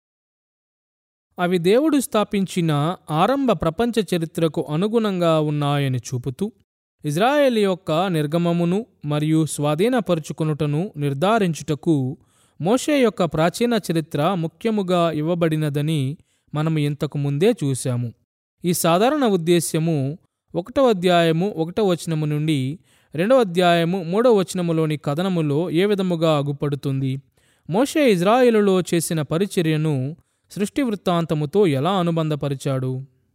అవి దేవుడు స్థాపించిన ఆరంభ ప్రపంచ చరిత్రకు అనుగుణంగా ఉన్నాయని చూపుతూ ఇజ్రాయేల్ యొక్క నిర్గమమును మరియు స్వాధీనపరుచుకొనుటను నిర్ధారించుటకు మోషే యొక్క ప్రాచీన చరిత్ర ముఖ్యముగా ఇవ్వబడినదని మనము ఇంతకు ముందే చూశాము ఈ సాధారణ ఉద్దేశ్యము ఒకటవ అధ్యాయము ఒకటవ వచనము నుండి రెండవ అధ్యాయము మూడవ వచనములోని కథనములో ఏ విధముగా అగుపడుతుంది మోషే ఇజ్రాయేలులో చేసిన పరిచర్యను సృష్టి వృత్తాంతముతో ఎలా అనుబంధపరిచాడు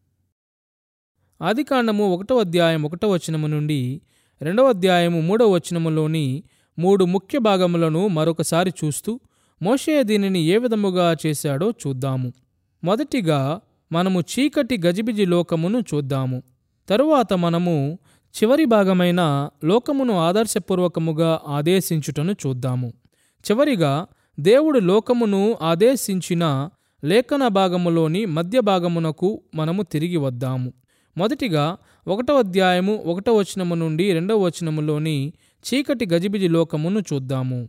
ఆదికాండము ఒకటో అధ్యాయం ఒకటో వచనము నుండి రెండవ అధ్యాయము మూడవ వచనములోని మూడు ముఖ్య భాగములను మరొకసారి చూస్తూ మోషే దీనిని ఏ విధముగా చేశాడో చూద్దాము మొదటిగా మనము చీకటి గజిబిజి లోకమును చూద్దాము తరువాత మనము చివరి భాగమైన లోకమును ఆదర్శపూర్వకముగా ఆదేశించుటను చూద్దాము చివరిగా దేవుడు లోకమును ఆదేశించిన లేఖన భాగములోని మధ్య భాగమునకు మనము తిరిగి వద్దాము మొదటిగా ఒకటో అధ్యాయము ఒకటో వచనము నుండి రెండవ వచనములోని చీకటి గజిబిజి లోకమును చూద్దాము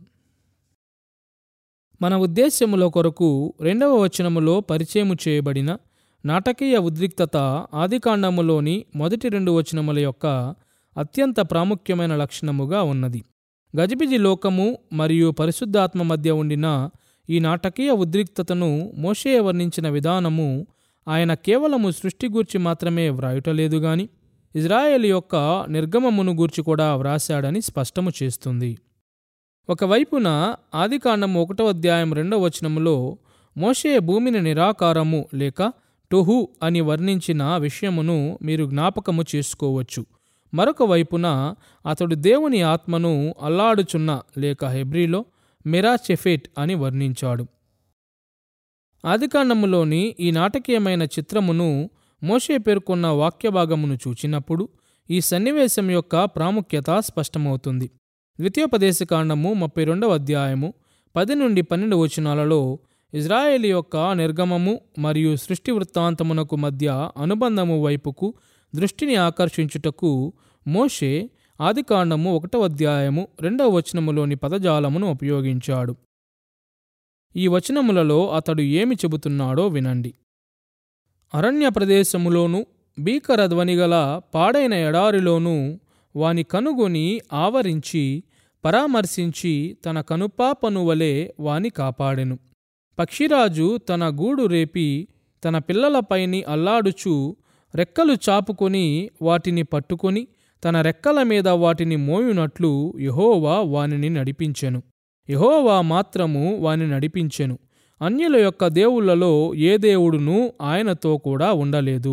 మన ఉద్దేశ్యముల కొరకు రెండవ వచనములో పరిచయము చేయబడిన నాటకీయ ఉద్రిక్తత ఆదికాండములోని మొదటి రెండు వచనముల యొక్క అత్యంత ప్రాముఖ్యమైన లక్షణముగా ఉన్నది గజిబిజి లోకము మరియు పరిశుద్ధాత్మ మధ్య ఉండిన ఈ నాటకీయ ఉద్రిక్తతను మోషే వర్ణించిన విధానము ఆయన కేవలము సృష్టి గూర్చి మాత్రమే వ్రాయుటలేదు గాని ఇజ్రాయేల్ యొక్క నిర్గమమును గూర్చి కూడా వ్రాశాడని స్పష్టము చేస్తుంది ఒకవైపున ఆదికాండము ఒకటో అధ్యాయం రెండవ వచనములో మోషే భూమిని నిరాకారము లేక టొహు అని వర్ణించిన విషయమును మీరు జ్ఞాపకము చేసుకోవచ్చు మరొక వైపున అతడు దేవుని ఆత్మను అల్లాడుచున్న లేక హెబ్రీలో మెరాచెఫెట్ అని వర్ణించాడు ఆదికాండములోని ఈ నాటకీయమైన చిత్రమును మోషే పేర్కొన్న వాక్యభాగమును చూచినప్పుడు ఈ సన్నివేశం యొక్క ప్రాముఖ్యత స్పష్టమవుతుంది ద్వితీయోపదేశకాండము ముప్పై రెండవ అధ్యాయము పది నుండి పన్నెండు వచనాలలో ఇజ్రాయేల్ యొక్క నిర్గమము మరియు సృష్టి వృత్తాంతమునకు మధ్య అనుబంధము వైపుకు దృష్టిని ఆకర్షించుటకు మోషే ఆదికాండము ఒకటవ అధ్యాయము రెండవ వచనములోని పదజాలమును ఉపయోగించాడు ఈ వచనములలో అతడు ఏమి చెబుతున్నాడో వినండి అరణ్య ప్రదేశములోను భీకర ధ్వనిగల పాడైన ఎడారిలోనూ వాని కనుగొని ఆవరించి పరామర్శించి తన కనుపాపను వలె వాని కాపాడెను పక్షిరాజు తన గూడు రేపి తన పిల్లలపైని అల్లాడుచు రెక్కలు చాపుకొని వాటిని పట్టుకొని తన రెక్కల మీద వాటిని మోయునట్లు యహోవా వానిని నడిపించెను యహోవా మాత్రము వాని నడిపించెను అన్యుల యొక్క దేవుళ్లలో ఏ దేవుడునూ ఆయనతో కూడా ఉండలేదు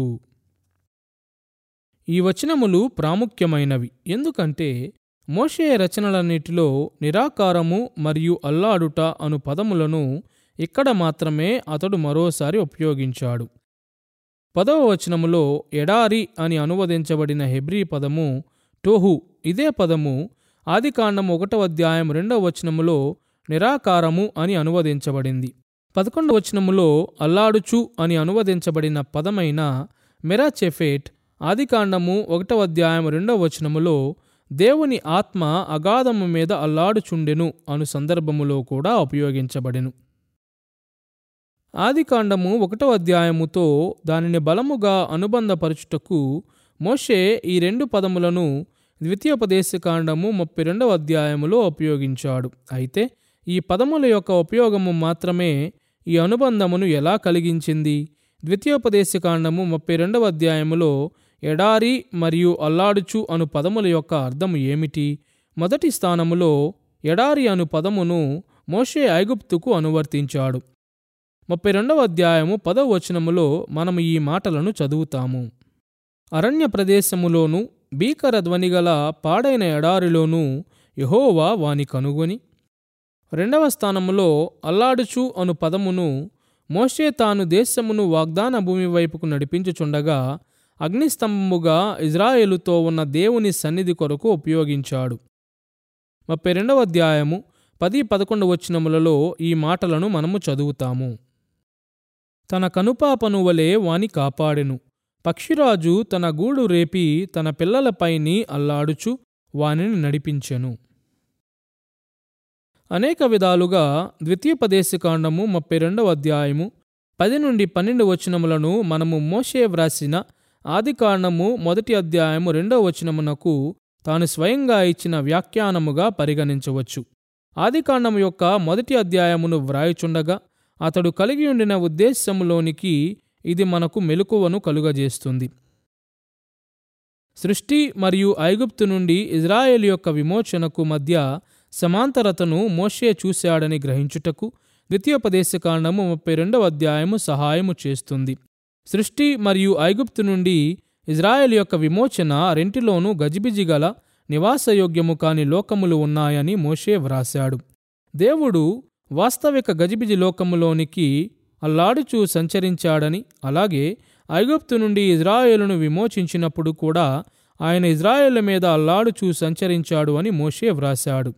ఈ వచనములు ప్రాముఖ్యమైనవి ఎందుకంటే మోషే రచనలన్నిటిలో నిరాకారము మరియు అల్లాడుట అను పదములను ఇక్కడ మాత్రమే అతడు మరోసారి ఉపయోగించాడు పదవ వచనములో ఎడారి అని అనువదించబడిన హెబ్రీ పదము టోహు ఇదే పదము ఆదికాండం ఒకటవ అధ్యాయం రెండవ వచనములో నిరాకారము అని అనువదించబడింది పదకొండవ వచనములో అల్లాడుచు అని అనువదించబడిన పదమైన మెరాచెఫేట్ ఆదికాండము ఒకటవ అధ్యాయం రెండవ వచనములో దేవుని ఆత్మ అగాధము మీద అల్లాడుచుండెను అను సందర్భములో కూడా ఉపయోగించబడెను ఆదికాండము ఒకటవ అధ్యాయముతో దానిని బలముగా అనుబంధపరచుటకు మోషే ఈ రెండు పదములను ద్వితీయోపదేశకాండము ముప్పై రెండవ అధ్యాయములో ఉపయోగించాడు అయితే ఈ పదముల యొక్క ఉపయోగము మాత్రమే ఈ అనుబంధమును ఎలా కలిగించింది ద్వితీయోపదేశకాండము ముప్పై రెండవ అధ్యాయములో ఎడారి మరియు అల్లాడుచు అను పదముల యొక్క అర్థము ఏమిటి మొదటి స్థానములో ఎడారి అను పదమును మోషే ఐగుప్తుకు అనువర్తించాడు ముప్పై రెండవ అధ్యాయము పదవ వచనములో మనము ఈ మాటలను చదువుతాము అరణ్య ప్రదేశములోను భీకర ధ్వనిగల పాడైన ఎడారిలోనూ యహోవా వాని కనుగొని రెండవ స్థానములో అల్లాడుచు అను పదమును మోషే తాను దేశమును వాగ్దాన భూమి వైపుకు నడిపించుచుండగా అగ్నిస్తంభముగా ఇజ్రాయేలుతో ఉన్న దేవుని సన్నిధి కొరకు ఉపయోగించాడు ముప్పై రెండవ అధ్యాయము పది పదకొండు వచనములలో ఈ మాటలను మనము చదువుతాము తన కనుపాపను వలె వాని కాపాడెను పక్షిరాజు తన గూడు రేపి తన పిల్లలపైని అల్లాడుచు వానిని నడిపించెను అనేక విధాలుగా ద్వితీయోపదేశకాండము ముప్పై రెండవ అధ్యాయము పది నుండి పన్నెండు వచనములను మనము మోషే వ్రాసిన ఆదికాండము మొదటి అధ్యాయము రెండవ వచనమునకు తాను స్వయంగా ఇచ్చిన వ్యాఖ్యానముగా పరిగణించవచ్చు ఆదికాండము యొక్క మొదటి అధ్యాయమును వ్రాయుచుండగా అతడు కలిగి ఉండిన ఉద్దేశములోనికి ఇది మనకు మెలకువను కలుగజేస్తుంది సృష్టి మరియు ఐగుప్తు నుండి ఇజ్రాయేల్ యొక్క విమోచనకు మధ్య సమాంతరతను మోషే చూశాడని గ్రహించుటకు ద్వితీయోపదేశకాండము ముప్పై రెండవ అధ్యాయము సహాయము చేస్తుంది సృష్టి మరియు ఐగుప్తు నుండి ఇజ్రాయెల్ యొక్క విమోచన రెంటిలోనూ గజిబిజిగల నివాసయోగ్యము కాని లోకములు ఉన్నాయని మోషే వ్రాశాడు దేవుడు వాస్తవిక గజిబిజి లోకములోనికి అల్లాడుచూ సంచరించాడని అలాగే ఐగుప్తు నుండి ఇజ్రాయేలును విమోచించినప్పుడు కూడా ఆయన ఇజ్రాయేళ్ల మీద అల్లాడుచూ సంచరించాడు అని మోషే వ్రాశాడు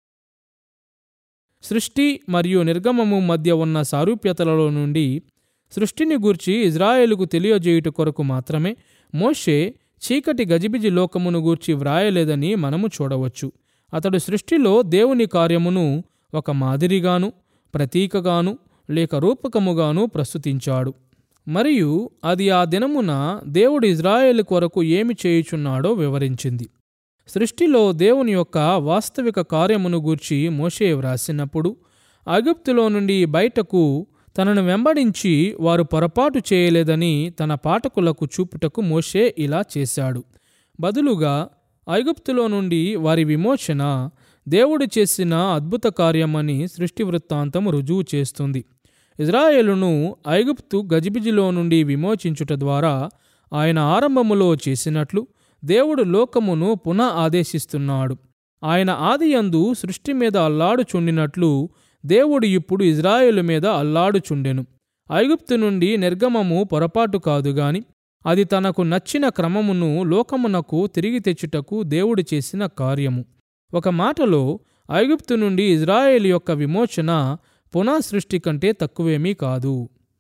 సృష్టి మరియు నిర్గమము మధ్య ఉన్న సారూప్యతలలో నుండి సృష్టిని గూర్చి ఇజ్రాయేలుకు తెలియజేయుట కొరకు మాత్రమే మోషే చీకటి గజిబిజి లోకమును గూర్చి వ్రాయలేదని మనము చూడవచ్చు అతడు సృష్టిలో దేవుని కార్యమును ఒక మాదిరిగాను ప్రతీకగాను లేక రూపకముగాను ప్రస్తుతించాడు మరియు అది ఆ దినమున దేవుడు ఇజ్రాయేల్ కొరకు ఏమి చేయుచున్నాడో వివరించింది సృష్టిలో దేవుని యొక్క వాస్తవిక కార్యమును గూర్చి మోషే వ్రాసినప్పుడు ఐగుప్తులో నుండి బయటకు తనను వెంబడించి వారు పొరపాటు చేయలేదని తన పాఠకులకు చూపుటకు మోషే ఇలా చేశాడు బదులుగా ఐగుప్తులో నుండి వారి విమోచన దేవుడు చేసిన అద్భుత కార్యమని సృష్టి వృత్తాంతం రుజువు చేస్తుంది ఇజ్రాయేలును ఐగుప్తు గజిబిజిలో నుండి విమోచించుట ద్వారా ఆయన ఆరంభములో చేసినట్లు దేవుడు లోకమును పునః ఆదేశిస్తున్నాడు ఆయన ఆదియందు సృష్టి మీద అల్లాడుచుండినట్లు దేవుడు ఇప్పుడు ఇజ్రాయేలు మీద అల్లాడుచుండెను ఐగుప్తు నుండి నిర్గమము పొరపాటు కాదు గాని అది తనకు నచ్చిన క్రమమును లోకమునకు తిరిగి తెచ్చుటకు దేవుడు చేసిన కార్యము ఒక మాటలో ఐగుప్తు నుండి ఇజ్రాయేల్ యొక్క విమోచన పునః సృష్టి కంటే తక్కువేమీ కాదు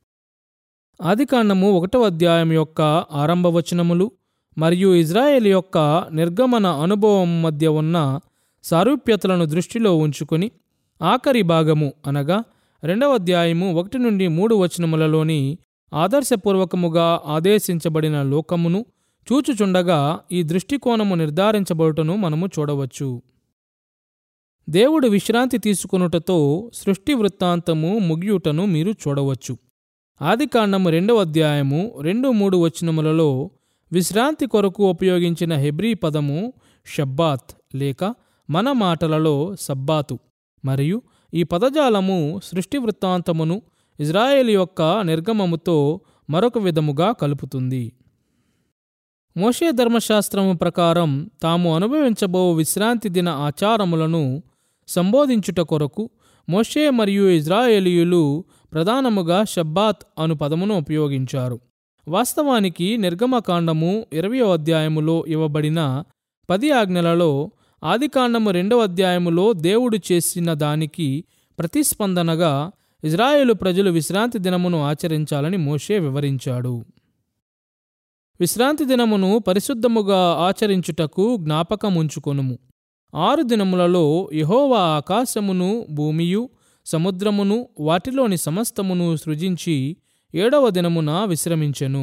ఆదికాండము ఒకటో అధ్యాయం యొక్క ఆరంభవచనములు మరియు ఇజ్రాయేల్ యొక్క నిర్గమన అనుభవం మధ్య ఉన్న సారూప్యతలను దృష్టిలో ఉంచుకొని ఆఖరి భాగము అనగా రెండవ అధ్యాయము ఒకటి నుండి మూడు వచనములలోని ఆదర్శపూర్వకముగా ఆదేశించబడిన లోకమును చూచుచుండగా ఈ దృష్టికోణము నిర్ధారించబడుటను మనము చూడవచ్చు దేవుడు విశ్రాంతి తీసుకొనుటతో సృష్టి వృత్తాంతము ముగియుటను మీరు చూడవచ్చు ఆదికాండము రెండవ అధ్యాయము రెండు మూడు వచనములలో విశ్రాంతి కొరకు ఉపయోగించిన హెబ్రీ పదము షబ్బాత్ లేక మన మాటలలో సబ్బాతు మరియు ఈ పదజాలము సృష్టి వృత్తాంతమును ఇజ్రాయేల్ యొక్క నిర్గమముతో మరొక విధముగా కలుపుతుంది మోషే ధర్మశాస్త్రము ప్రకారం తాము అనుభవించబో విశ్రాంతి దిన ఆచారములను సంబోధించుట కొరకు మోషే మరియు ఇజ్రాయేలీయులు ప్రధానముగా షబ్బాత్ అను పదమును ఉపయోగించారు వాస్తవానికి నిర్గమకాండము ఇరవయో అధ్యాయములో ఇవ్వబడిన పది ఆజ్ఞలలో ఆదికాండము రెండవ అధ్యాయములో దేవుడు చేసిన దానికి ప్రతిస్పందనగా ఇజ్రాయేలు ప్రజలు విశ్రాంతి దినమును ఆచరించాలని మోషే వివరించాడు విశ్రాంతి దినమును పరిశుద్ధముగా ఆచరించుటకు జ్ఞాపకముంచుకొనుము ఆరు దినములలో యహోవా ఆకాశమును భూమియు సముద్రమును వాటిలోని సమస్తమును సృజించి ఏడవ దినమున విశ్రమించెను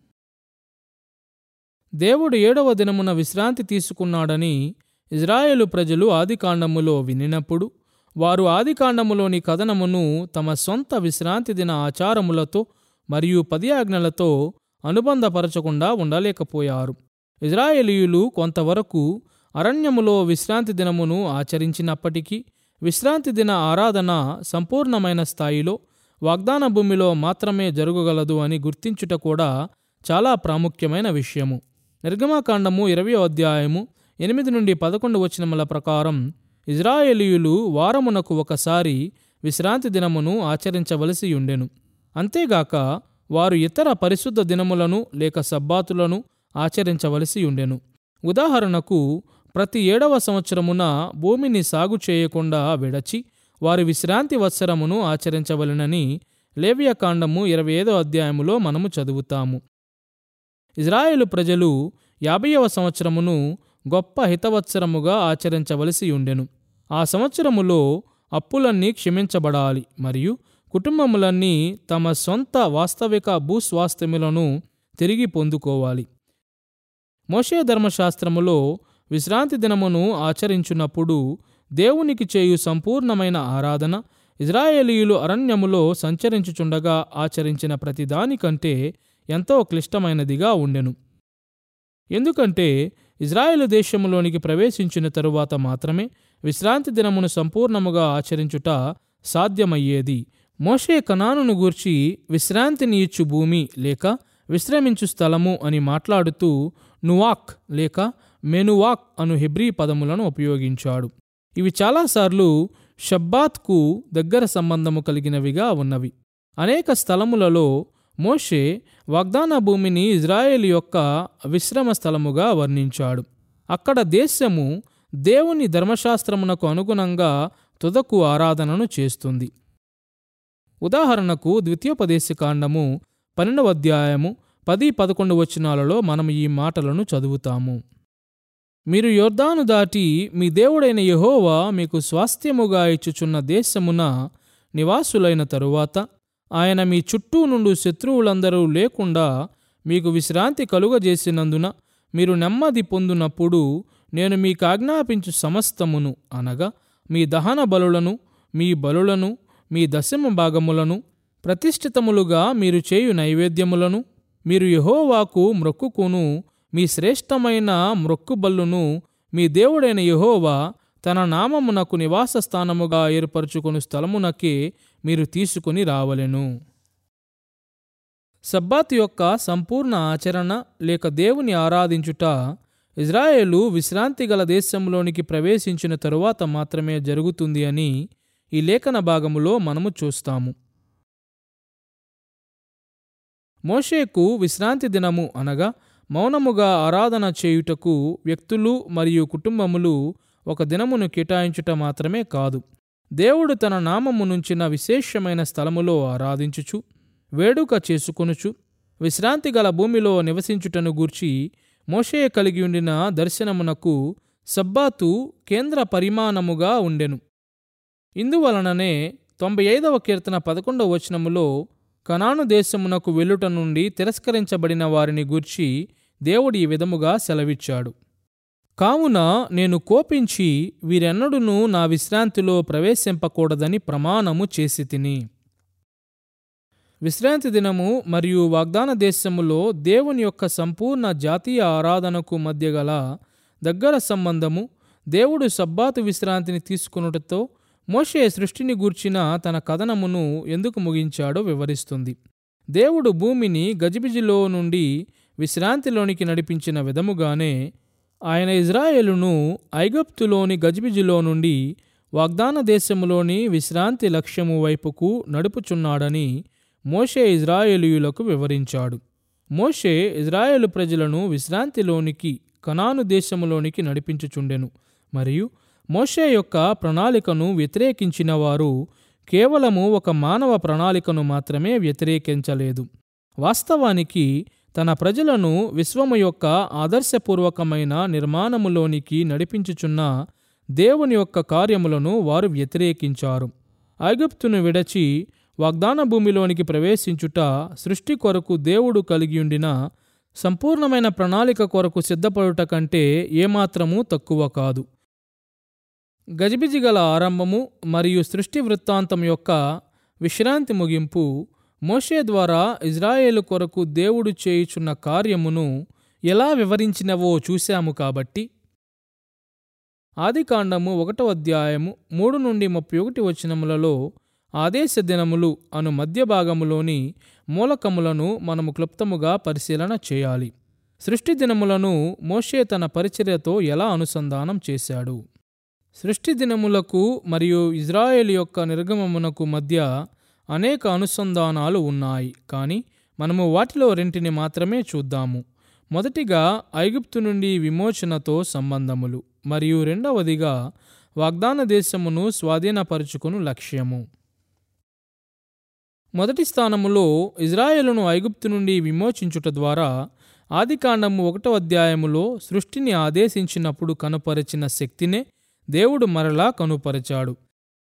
దేవుడు ఏడవ దినమున విశ్రాంతి తీసుకున్నాడని ఇజ్రాయేలు ప్రజలు ఆదికాండములో వినినప్పుడు వారు ఆదికాండములోని కథనమును తమ సొంత విశ్రాంతి దిన ఆచారములతో మరియు పది ఆజ్ఞలతో అనుబంధపరచకుండా ఉండలేకపోయారు ఇజ్రాయేలీయులు కొంతవరకు అరణ్యములో విశ్రాంతి దినమును ఆచరించినప్పటికీ విశ్రాంతి దిన ఆరాధన సంపూర్ణమైన స్థాయిలో వాగ్దాన భూమిలో మాత్రమే జరగగలదు అని గుర్తించుట కూడా చాలా ప్రాముఖ్యమైన విషయము నిర్గమాకాండము ఇరవై అధ్యాయము ఎనిమిది నుండి పదకొండు వచనముల ప్రకారం ఇజ్రాయేలీయులు వారమునకు ఒకసారి విశ్రాంతి దినమును ఆచరించవలసి ఉండెను అంతేగాక వారు ఇతర పరిశుద్ధ దినములను లేక సబ్బాతులను ఆచరించవలసి ఉండెను ఉదాహరణకు ప్రతి ఏడవ సంవత్సరమున భూమిని సాగు చేయకుండా విడచి వారి విశ్రాంతి వత్సరమును ఆచరించవలెనని లేవియకాండము ఇరవై ఐదో అధ్యాయములో మనము చదువుతాము ఇజ్రాయేలు ప్రజలు యాభైవ సంవత్సరమును గొప్ప హితవత్సరముగా ఆచరించవలసి ఉండెను ఆ సంవత్సరములో అప్పులన్నీ క్షమించబడాలి మరియు కుటుంబములన్నీ తమ సొంత వాస్తవిక భూస్వాస్థ్యములను తిరిగి పొందుకోవాలి మోషే ధర్మశాస్త్రములో విశ్రాంతి దినమును ఆచరించున్నప్పుడు దేవునికి చేయు సంపూర్ణమైన ఆరాధన ఇజ్రాయేలీయులు అరణ్యములో సంచరించుచుండగా ఆచరించిన ప్రతిదానికంటే ఎంతో క్లిష్టమైనదిగా ఉండెను ఎందుకంటే ఇజ్రాయేలు దేశములోనికి ప్రవేశించిన తరువాత మాత్రమే విశ్రాంతి దినమును సంపూర్ణముగా ఆచరించుట సాధ్యమయ్యేది మోషే కనానును గూర్చి విశ్రాంతిని ఇచ్చు భూమి లేక విశ్రమించు స్థలము అని మాట్లాడుతూ నువాక్ లేక మెనువాక్ అను హెబ్రీ పదములను ఉపయోగించాడు ఇవి చాలాసార్లు షబ్బాత్కు దగ్గర సంబంధము కలిగినవిగా ఉన్నవి అనేక స్థలములలో మోషే వాగ్దాన భూమిని ఇజ్రాయేల్ యొక్క విశ్రమ స్థలముగా వర్ణించాడు అక్కడ దేశము దేవుని ధర్మశాస్త్రమునకు అనుగుణంగా తుదకు ఆరాధనను చేస్తుంది ఉదాహరణకు ద్వితీయోపదేశకాండము పన్నెండవ అధ్యాయము పది పదకొండు వచనాలలో మనం ఈ మాటలను చదువుతాము మీరు యొర్దాను దాటి మీ దేవుడైన యెహోవా మీకు స్వాస్థ్యముగా ఇచ్చుచున్న దేశమున నివాసులైన తరువాత ఆయన మీ చుట్టూ నుండి శత్రువులందరూ లేకుండా మీకు విశ్రాంతి కలుగజేసినందున మీరు నెమ్మది పొందునప్పుడు నేను మీకు ఆజ్ఞాపించు సమస్తమును అనగా మీ దహన బలులను మీ బలులను మీ దశమ భాగములను ప్రతిష్ఠితములుగా మీరు చేయు నైవేద్యములను మీరు యహోవాకు మ్రొక్కుకును మీ శ్రేష్టమైన మ్రొక్కుబల్లును మీ దేవుడైన యహోవా తన నామమునకు నివాస స్థానముగా ఏర్పరచుకుని స్థలమునకే మీరు తీసుకుని రావలెను సబ్బాత్ యొక్క సంపూర్ణ ఆచరణ లేక దేవుని ఆరాధించుట ఇజ్రాయేలు విశ్రాంతి గల దేశంలోనికి ప్రవేశించిన తరువాత మాత్రమే జరుగుతుంది అని ఈ లేఖన భాగములో మనము చూస్తాము మోషేకు విశ్రాంతి దినము అనగా మౌనముగా ఆరాధన చేయుటకు వ్యక్తులు మరియు కుటుంబములు ఒక దినమును కేటాయించుట మాత్రమే కాదు దేవుడు తన నామము నుంచిన విశేషమైన స్థలములో ఆరాధించుచు వేడుక చేసుకొనుచు విశ్రాంతి గల భూమిలో నివసించుటను గూర్చి మోషే కలిగి ఉండిన దర్శనమునకు సబ్బాతు కేంద్ర పరిమాణముగా ఉండెను ఇందువలననే తొంభై ఐదవ కీర్తన పదకొండవ వచనములో కనాను దేశమునకు వెళ్ళుట నుండి తిరస్కరించబడిన వారిని గూర్చి దేవుడు ఈ విధముగా సెలవిచ్చాడు కావున నేను కోపించి వీరెన్నడునూ నా విశ్రాంతిలో ప్రవేశింపకూడదని ప్రమాణము చేసి తిని విశ్రాంతి దినము మరియు వాగ్దాన దేశములో దేవుని యొక్క సంపూర్ణ జాతీయ ఆరాధనకు మధ్య గల దగ్గర సంబంధము దేవుడు సబ్బాతు విశ్రాంతిని తీసుకునుటతో మోషే సృష్టిని గూర్చిన తన కథనమును ఎందుకు ముగించాడో వివరిస్తుంది దేవుడు భూమిని గజిబిజిలో నుండి విశ్రాంతిలోనికి నడిపించిన విధముగానే ఆయన ఇజ్రాయేలును ఐగుప్తులోని గజిబిజిలో నుండి వాగ్దాన దేశములోని విశ్రాంతి లక్ష్యము వైపుకు నడుపుచున్నాడని మోషే ఇజ్రాయేలీయులకు వివరించాడు మోషే ఇజ్రాయేలు ప్రజలను విశ్రాంతిలోనికి కనాను దేశములోనికి నడిపించుచుండెను మరియు మోషే యొక్క ప్రణాళికను వ్యతిరేకించిన వారు కేవలము ఒక మానవ ప్రణాళికను మాత్రమే వ్యతిరేకించలేదు వాస్తవానికి తన ప్రజలను విశ్వము యొక్క ఆదర్శపూర్వకమైన నిర్మాణములోనికి నడిపించుచున్న దేవుని యొక్క కార్యములను వారు వ్యతిరేకించారు ఐగుప్తును విడచి వాగ్దాన భూమిలోనికి ప్రవేశించుట సృష్టి కొరకు దేవుడు కలిగియుండిన సంపూర్ణమైన ప్రణాళిక కొరకు సిద్ధపడుట కంటే ఏమాత్రమూ తక్కువ కాదు గజిబిజి గల ఆరంభము మరియు సృష్టి వృత్తాంతం యొక్క విశ్రాంతి ముగింపు మోషే ద్వారా ఇజ్రాయేలు కొరకు దేవుడు చేయుచున్న కార్యమును ఎలా వివరించినవో చూశాము కాబట్టి ఆదికాండము ఒకటో అధ్యాయము మూడు నుండి ముప్పై ఒకటి వచనములలో ఆదేశ దినములు అను మధ్య భాగములోని మూలకములను మనము క్లుప్తముగా పరిశీలన చేయాలి సృష్టి దినములను మోషే తన పరిచర్యతో ఎలా అనుసంధానం చేశాడు సృష్టి దినములకు మరియు ఇజ్రాయేల్ యొక్క నిర్గమమునకు మధ్య అనేక అనుసంధానాలు ఉన్నాయి కానీ మనము వాటిలో రెంటిని మాత్రమే చూద్దాము మొదటిగా ఐగుప్తు నుండి విమోచనతో సంబంధములు మరియు రెండవదిగా వాగ్దాన దేశమును స్వాధీనపరుచుకును లక్ష్యము మొదటి స్థానములో ఇజ్రాయేలును ఐగుప్తు నుండి విమోచించుట ద్వారా ఆదికాండము ఒకటో అధ్యాయములో సృష్టిని ఆదేశించినప్పుడు కనుపరిచిన శక్తినే దేవుడు మరలా కనుపరిచాడు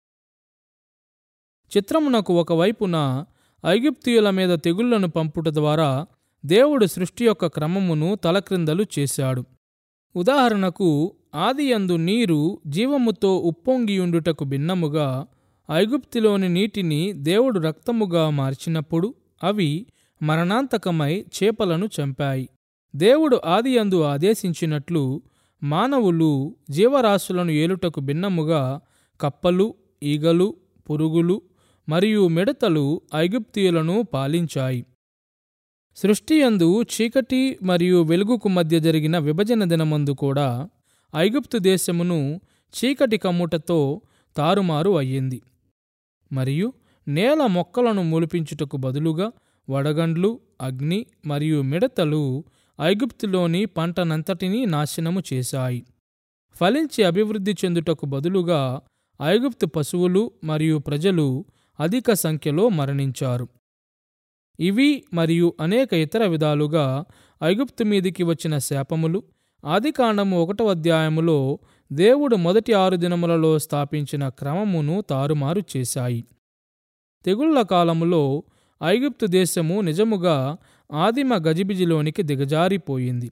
చిత్రమునకు ఒకవైపున ఐగుప్తియుల మీద తెగుళ్లను పంపుట ద్వారా దేవుడు సృష్టి యొక్క క్రమమును తలక్రిందలు చేశాడు ఉదాహరణకు ఆదియందు నీరు జీవముతో ఉప్పొంగియుండుటకు భిన్నముగా ఐగుప్తిలోని నీటిని దేవుడు రక్తముగా మార్చినప్పుడు అవి మరణాంతకమై చేపలను చంపాయి దేవుడు ఆదియందు ఆదేశించినట్లు మానవులు జీవరాశులను ఏలుటకు భిన్నముగా కప్పలు ఈగలు పురుగులు మరియు మిడతలు ఐగుప్తియులను పాలించాయి సృష్టియందు చీకటి మరియు వెలుగుకు మధ్య జరిగిన విభజన దినమందు కూడా ఐగుప్తు దేశమును చీకటి కమ్ముటతో తారుమారు అయ్యింది మరియు నేల మొక్కలను మొలిపించుటకు బదులుగా వడగండ్లు అగ్ని మరియు మిడతలు ఐగుప్తులోని పంటనంతటినీ నాశనము చేశాయి ఫలించి అభివృద్ధి చెందుటకు బదులుగా ఐగుప్తు పశువులు మరియు ప్రజలు అధిక సంఖ్యలో మరణించారు ఇవి మరియు అనేక ఇతర విధాలుగా ఐగుప్తు మీదికి వచ్చిన శాపములు ఆదికాండము ఒకటో అధ్యాయములో దేవుడు మొదటి ఆరు దినములలో స్థాపించిన క్రమమును తారుమారు చేశాయి తెగుళ్ల కాలములో ఐగుప్తు దేశము నిజముగా ఆదిమ గజిబిజిలోనికి దిగజారిపోయింది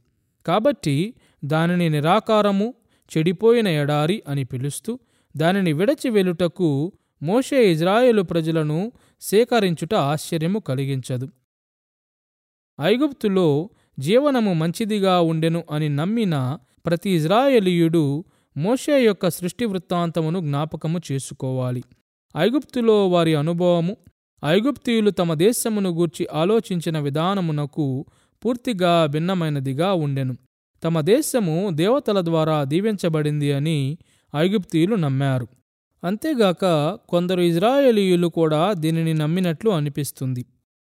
కాబట్టి దానిని నిరాకారము చెడిపోయిన ఎడారి అని పిలుస్తూ దానిని విడచి వెలుటకు మోషే ఇజ్రాయేలు ప్రజలను సేకరించుట ఆశ్చర్యము కలిగించదు ఐగుప్తులో జీవనము మంచిదిగా ఉండెను అని నమ్మిన ప్రతి ఇజ్రాయేలీయుడు మోషే యొక్క సృష్టి వృత్తాంతమును జ్ఞాపకము చేసుకోవాలి ఐగుప్తులో వారి అనుభవము ఐగుప్తీయులు తమ దేశమును గూర్చి ఆలోచించిన విధానమునకు పూర్తిగా భిన్నమైనదిగా ఉండెను తమ దేశము దేవతల ద్వారా దీవించబడింది అని ఐగుప్తీయులు నమ్మారు అంతేగాక కొందరు ఇజ్రాయేలీయులు కూడా దీనిని నమ్మినట్లు అనిపిస్తుంది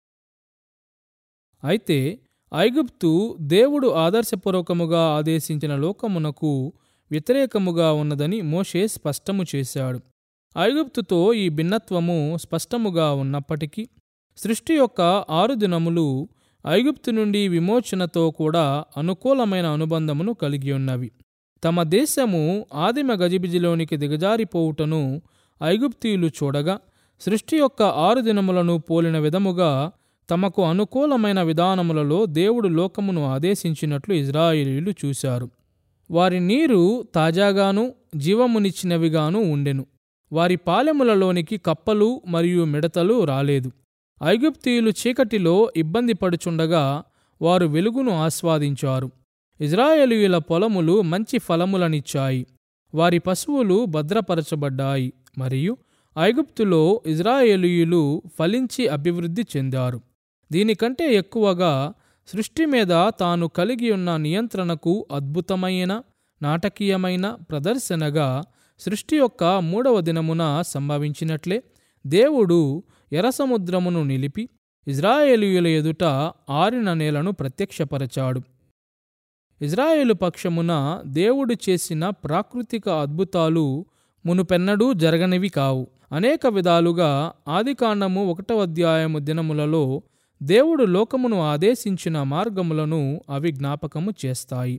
అయితే ఐగుప్తు దేవుడు ఆదర్శపూర్వకముగా ఆదేశించిన లోకమునకు వ్యతిరేకముగా ఉన్నదని మోషే స్పష్టము చేశాడు ఐగుప్తుతో ఈ భిన్నత్వము స్పష్టముగా ఉన్నప్పటికీ సృష్టి యొక్క ఆరు దినములు ఐగుప్తు నుండి విమోచనతో కూడా అనుకూలమైన అనుబంధమును కలిగి ఉన్నవి తమ దేశము ఆదిమ గజిబిజిలోనికి దిగజారిపోవుటను ఐగుప్తీయులు చూడగా సృష్టి యొక్క ఆరు దినములను పోలిన విధముగా తమకు అనుకూలమైన విధానములలో దేవుడు లోకమును ఆదేశించినట్లు ఇజ్రాయేలీలు చూశారు వారి నీరు తాజాగాను జీవమునిచ్చినవిగాను ఉండెను వారి పాలెములలోనికి కప్పలు మరియు మిడతలు రాలేదు ఐగుప్తీయులు చీకటిలో ఇబ్బంది పడుచుండగా వారు వెలుగును ఆస్వాదించారు ఇజ్రాయేలీయుల పొలములు మంచి ఫలములనిచ్చాయి వారి పశువులు భద్రపరచబడ్డాయి మరియు ఐగుప్తులో ఇజ్రాయేలీయులు ఫలించి అభివృద్ధి చెందారు దీనికంటే ఎక్కువగా సృష్టి మీద తాను కలిగి ఉన్న నియంత్రణకు అద్భుతమైన నాటకీయమైన ప్రదర్శనగా సృష్టి యొక్క మూడవ దినమున సంభవించినట్లే దేవుడు ఎర్రసముద్రమును నిలిపి ఇజ్రాయేలీయుల ఎదుట ఆరిన నేలను ప్రత్యక్షపరచాడు ఇజ్రాయేలు పక్షమున దేవుడు చేసిన ప్రాకృతిక అద్భుతాలు మునుపెన్నడూ జరగనివి కావు అనేక విధాలుగా ఆదికాండము ఒకటవ అధ్యాయము దినములలో దేవుడు లోకమును ఆదేశించిన మార్గములను అవి జ్ఞాపకము చేస్తాయి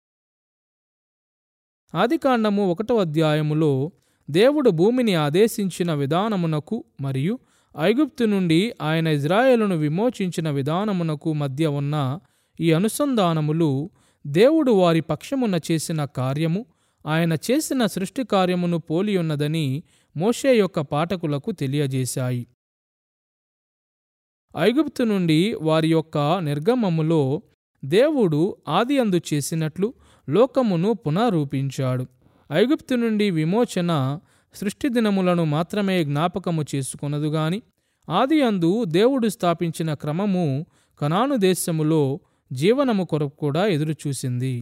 ఆదికాండము ఒకటవ అధ్యాయములో దేవుడు భూమిని ఆదేశించిన విధానమునకు మరియు ఐగుప్తు నుండి ఆయన ఇజ్రాయేలును విమోచించిన విధానమునకు మధ్య ఉన్న ఈ అనుసంధానములు దేవుడు వారి పక్షమున చేసిన కార్యము ఆయన చేసిన సృష్టి కార్యమును పోలియున్నదని మోషే యొక్క పాఠకులకు తెలియజేశాయి ఐగుప్తు నుండి వారి యొక్క నిర్గమములో దేవుడు ఆది అందు చేసినట్లు లోకమును పునరూపించాడు ఐగుప్తు నుండి విమోచన సృష్టి దినములను మాత్రమే జ్ఞాపకము చేసుకొనదు గాని ఆది అందు దేవుడు స్థాపించిన క్రమము కనాను దేశములో జీవనము కొరకు కూడా ఎదురుచూసింది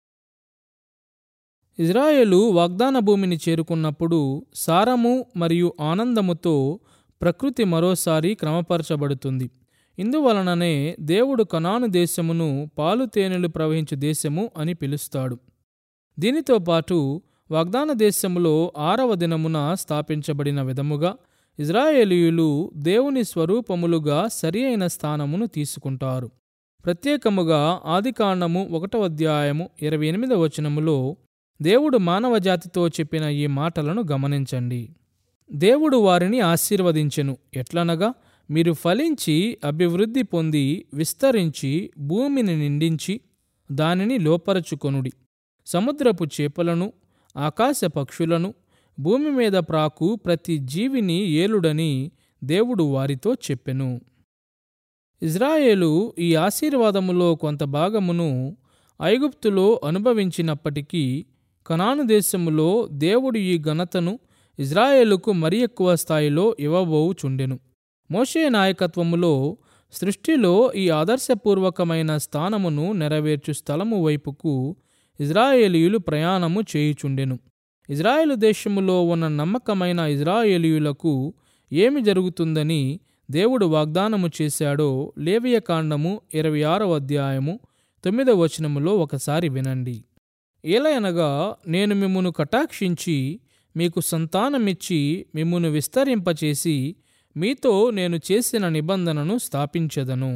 ఇజ్రాయేలు వాగ్దాన భూమిని చేరుకున్నప్పుడు సారము మరియు ఆనందముతో ప్రకృతి మరోసారి క్రమపరచబడుతుంది ఇందువలననే దేవుడు కనాను దేశమును పాలు తేనెలు ప్రవహించు దేశము అని పిలుస్తాడు దీనితో పాటు వాగ్దాన దేశములో ఆరవ దినమున స్థాపించబడిన విధముగా ఇజ్రాయేలీయులు దేవుని స్వరూపములుగా సరి అయిన స్థానమును తీసుకుంటారు ప్రత్యేకముగా ఆదికాండము ఒకటవ అధ్యాయము ఇరవై ఎనిమిదవ వచనములో దేవుడు మానవ జాతితో చెప్పిన ఈ మాటలను గమనించండి దేవుడు వారిని ఆశీర్వదించెను ఎట్లనగా మీరు ఫలించి అభివృద్ధి పొంది విస్తరించి భూమిని నిండించి దానిని లోపరచుకొనుడి సముద్రపు చేపలను ఆకాశ పక్షులను భూమి మీద ప్రాకు ప్రతి జీవిని ఏలుడని దేవుడు వారితో చెప్పెను ఇజ్రాయేలు ఈ ఆశీర్వాదములో కొంత భాగమును ఐగుప్తులో అనుభవించినప్పటికీ కనాను దేశములో దేవుడు ఈ ఘనతను ఇజ్రాయేలుకు మరి ఎక్కువ స్థాయిలో ఇవ్వబోవుచుండెను మోషే నాయకత్వములో సృష్టిలో ఈ ఆదర్శపూర్వకమైన స్థానమును నెరవేర్చు స్థలము వైపుకు ఇజ్రాయేలీయులు ప్రయాణము చేయుచుండెను ఇజ్రాయేలు దేశములో ఉన్న నమ్మకమైన ఇజ్రాయేలీయులకు ఏమి జరుగుతుందని దేవుడు వాగ్దానము చేశాడో లేవియ కాండము ఇరవై ఆరవ అధ్యాయము తొమ్మిదవ వచనములో ఒకసారి వినండి ఏలయనగా నేను మిమ్మును కటాక్షించి మీకు సంతానమిచ్చి మిమ్మును విస్తరింపచేసి మీతో నేను చేసిన నిబంధనను స్థాపించెదను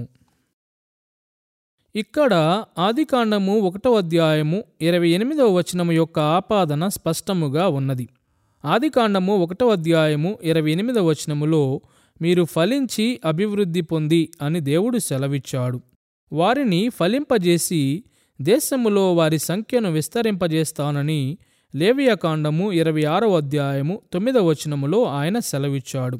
ఇక్కడ ఆదికాండము ఒకటో అధ్యాయము ఇరవై ఎనిమిదవ వచనము యొక్క ఆపాదన స్పష్టముగా ఉన్నది ఆదికాండము ఒకటో అధ్యాయము ఇరవై ఎనిమిదవ వచనములో మీరు ఫలించి అభివృద్ధి పొంది అని దేవుడు సెలవిచ్చాడు వారిని ఫలింపజేసి దేశములో వారి సంఖ్యను విస్తరింపజేస్తానని లేవియకాండము ఇరవై ఆరో అధ్యాయము తొమ్మిదవ వచనములో ఆయన సెలవిచ్చాడు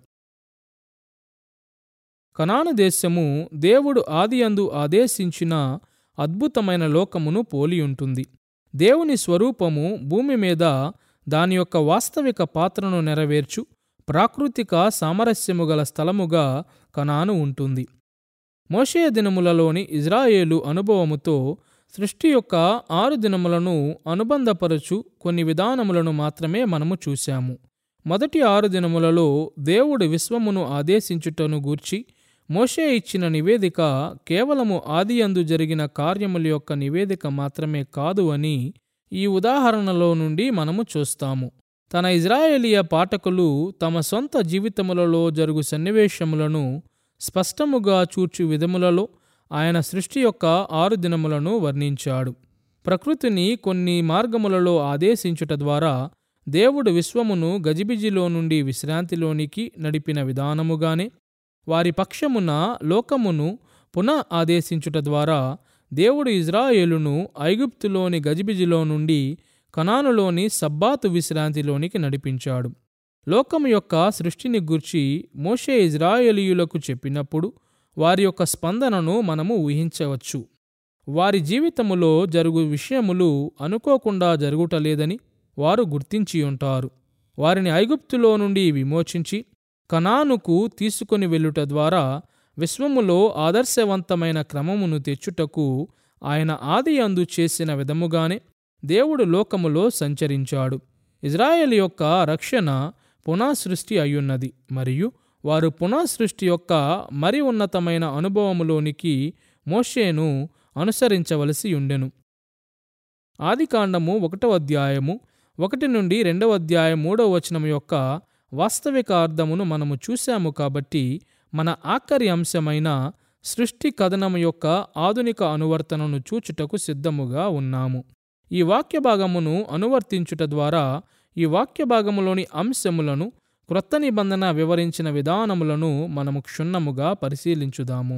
కనాను దేశము దేవుడు ఆదియందు ఆదేశించిన అద్భుతమైన లోకమును పోలి ఉంటుంది దేవుని స్వరూపము భూమి మీద దాని యొక్క వాస్తవిక పాత్రను నెరవేర్చు ప్రాకృతిక సామరస్యము గల స్థలముగా కనాను ఉంటుంది మోషే దినములలోని ఇజ్రాయేలు అనుభవముతో సృష్టి యొక్క ఆరు దినములను అనుబంధపరచు కొన్ని విధానములను మాత్రమే మనము చూశాము మొదటి ఆరు దినములలో దేవుడు విశ్వమును ఆదేశించుటను గూర్చి మోషే ఇచ్చిన నివేదిక కేవలము ఆదియందు జరిగిన కార్యముల యొక్క నివేదిక మాత్రమే కాదు అని ఈ ఉదాహరణలో నుండి మనము చూస్తాము తన ఇజ్రాయేలియ పాఠకులు తమ సొంత జీవితములలో జరుగు సన్నివేశములను స్పష్టముగా చూచు విధములలో ఆయన సృష్టి యొక్క ఆరు దినములను వర్ణించాడు ప్రకృతిని కొన్ని మార్గములలో ఆదేశించుట ద్వారా దేవుడు విశ్వమును గజిబిజిలో నుండి విశ్రాంతిలోనికి నడిపిన విధానముగానే వారి పక్షమున లోకమును పునః ఆదేశించుట ద్వారా దేవుడు ఇజ్రాయేలును ఐగుప్తులోని గజిబిజిలో నుండి కనానులోని సబ్బాతు విశ్రాంతిలోనికి నడిపించాడు లోకము యొక్క సృష్టిని గూర్చి మోషే ఇజ్రాయేలీయులకు చెప్పినప్పుడు వారి యొక్క స్పందనను మనము ఊహించవచ్చు వారి జీవితములో జరుగు విషయములు అనుకోకుండా జరుగుటలేదని వారు గుర్తించి ఉంటారు వారిని ఐగుప్తులో నుండి విమోచించి కనానుకు తీసుకొని వెళ్ళుట ద్వారా విశ్వములో ఆదర్శవంతమైన క్రమమును తెచ్చుటకు ఆయన ఆది అందు చేసిన విధముగానే దేవుడు లోకములో సంచరించాడు ఇజ్రాయెల్ యొక్క రక్షణ పునఃసృష్టి అయ్యున్నది మరియు వారు పునఃసృష్టి యొక్క మరి ఉన్నతమైన అనుభవములోనికి మోషేను అనుసరించవలసి ఉండెను ఆదికాండము ఒకటవ అధ్యాయము ఒకటి నుండి రెండవ అధ్యాయం మూడవ వచనం యొక్క వాస్తవిక అర్థమును మనము చూశాము కాబట్టి మన ఆఖరి అంశమైన సృష్టి కథనము యొక్క ఆధునిక అనువర్తనను చూచుటకు సిద్ధముగా ఉన్నాము ఈ వాక్య భాగమును అనువర్తించుట ద్వారా ఈ వాక్య భాగములోని అంశములను క్రొత్త నిబంధన వివరించిన విధానములను మనము క్షుణ్ణముగా పరిశీలించుదాము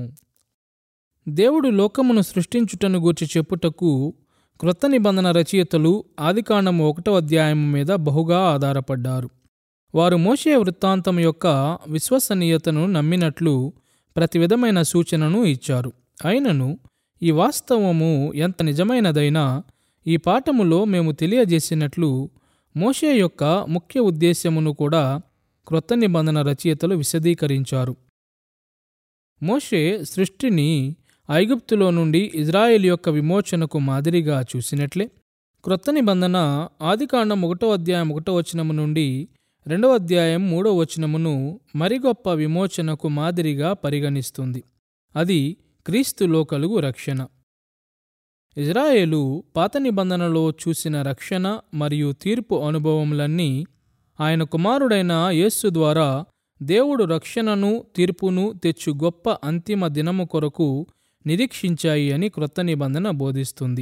దేవుడు లోకమును సృష్టించుటను గూర్చి చెప్పుటకు క్రొత్త నిబంధన రచయితలు ఆదికాండము ఒకటో అధ్యాయం మీద బహుగా ఆధారపడ్డారు వారు మోషే వృత్తాంతం యొక్క విశ్వసనీయతను నమ్మినట్లు ప్రతి విధమైన సూచనను ఇచ్చారు అయినను ఈ వాస్తవము ఎంత నిజమైనదైనా ఈ పాఠములో మేము తెలియజేసినట్లు మోషే యొక్క ముఖ్య ఉద్దేశ్యమును కూడా క్రొత్త నిబంధన రచయితలు విశదీకరించారు మోషే సృష్టిని ఐగుప్తులో నుండి ఇజ్రాయెల్ యొక్క విమోచనకు మాదిరిగా చూసినట్లే క్రొత్త నిబంధన ఆదికాండం ఒకటో అధ్యాయం ఒకటో వచనము నుండి రెండవ అధ్యాయం మూడో వచనమును మరి గొప్ప విమోచనకు మాదిరిగా పరిగణిస్తుంది అది క్రీస్తులో కలుగు రక్షణ ఇజ్రాయేలు పాత నిబంధనలో చూసిన రక్షణ మరియు తీర్పు అనుభవములన్నీ ఆయన కుమారుడైన యేస్సు ద్వారా దేవుడు రక్షణను తీర్పును తెచ్చు గొప్ప అంతిమ దినము కొరకు నిరీక్షించాయి అని క్రొత్త నిబంధన బోధిస్తుంది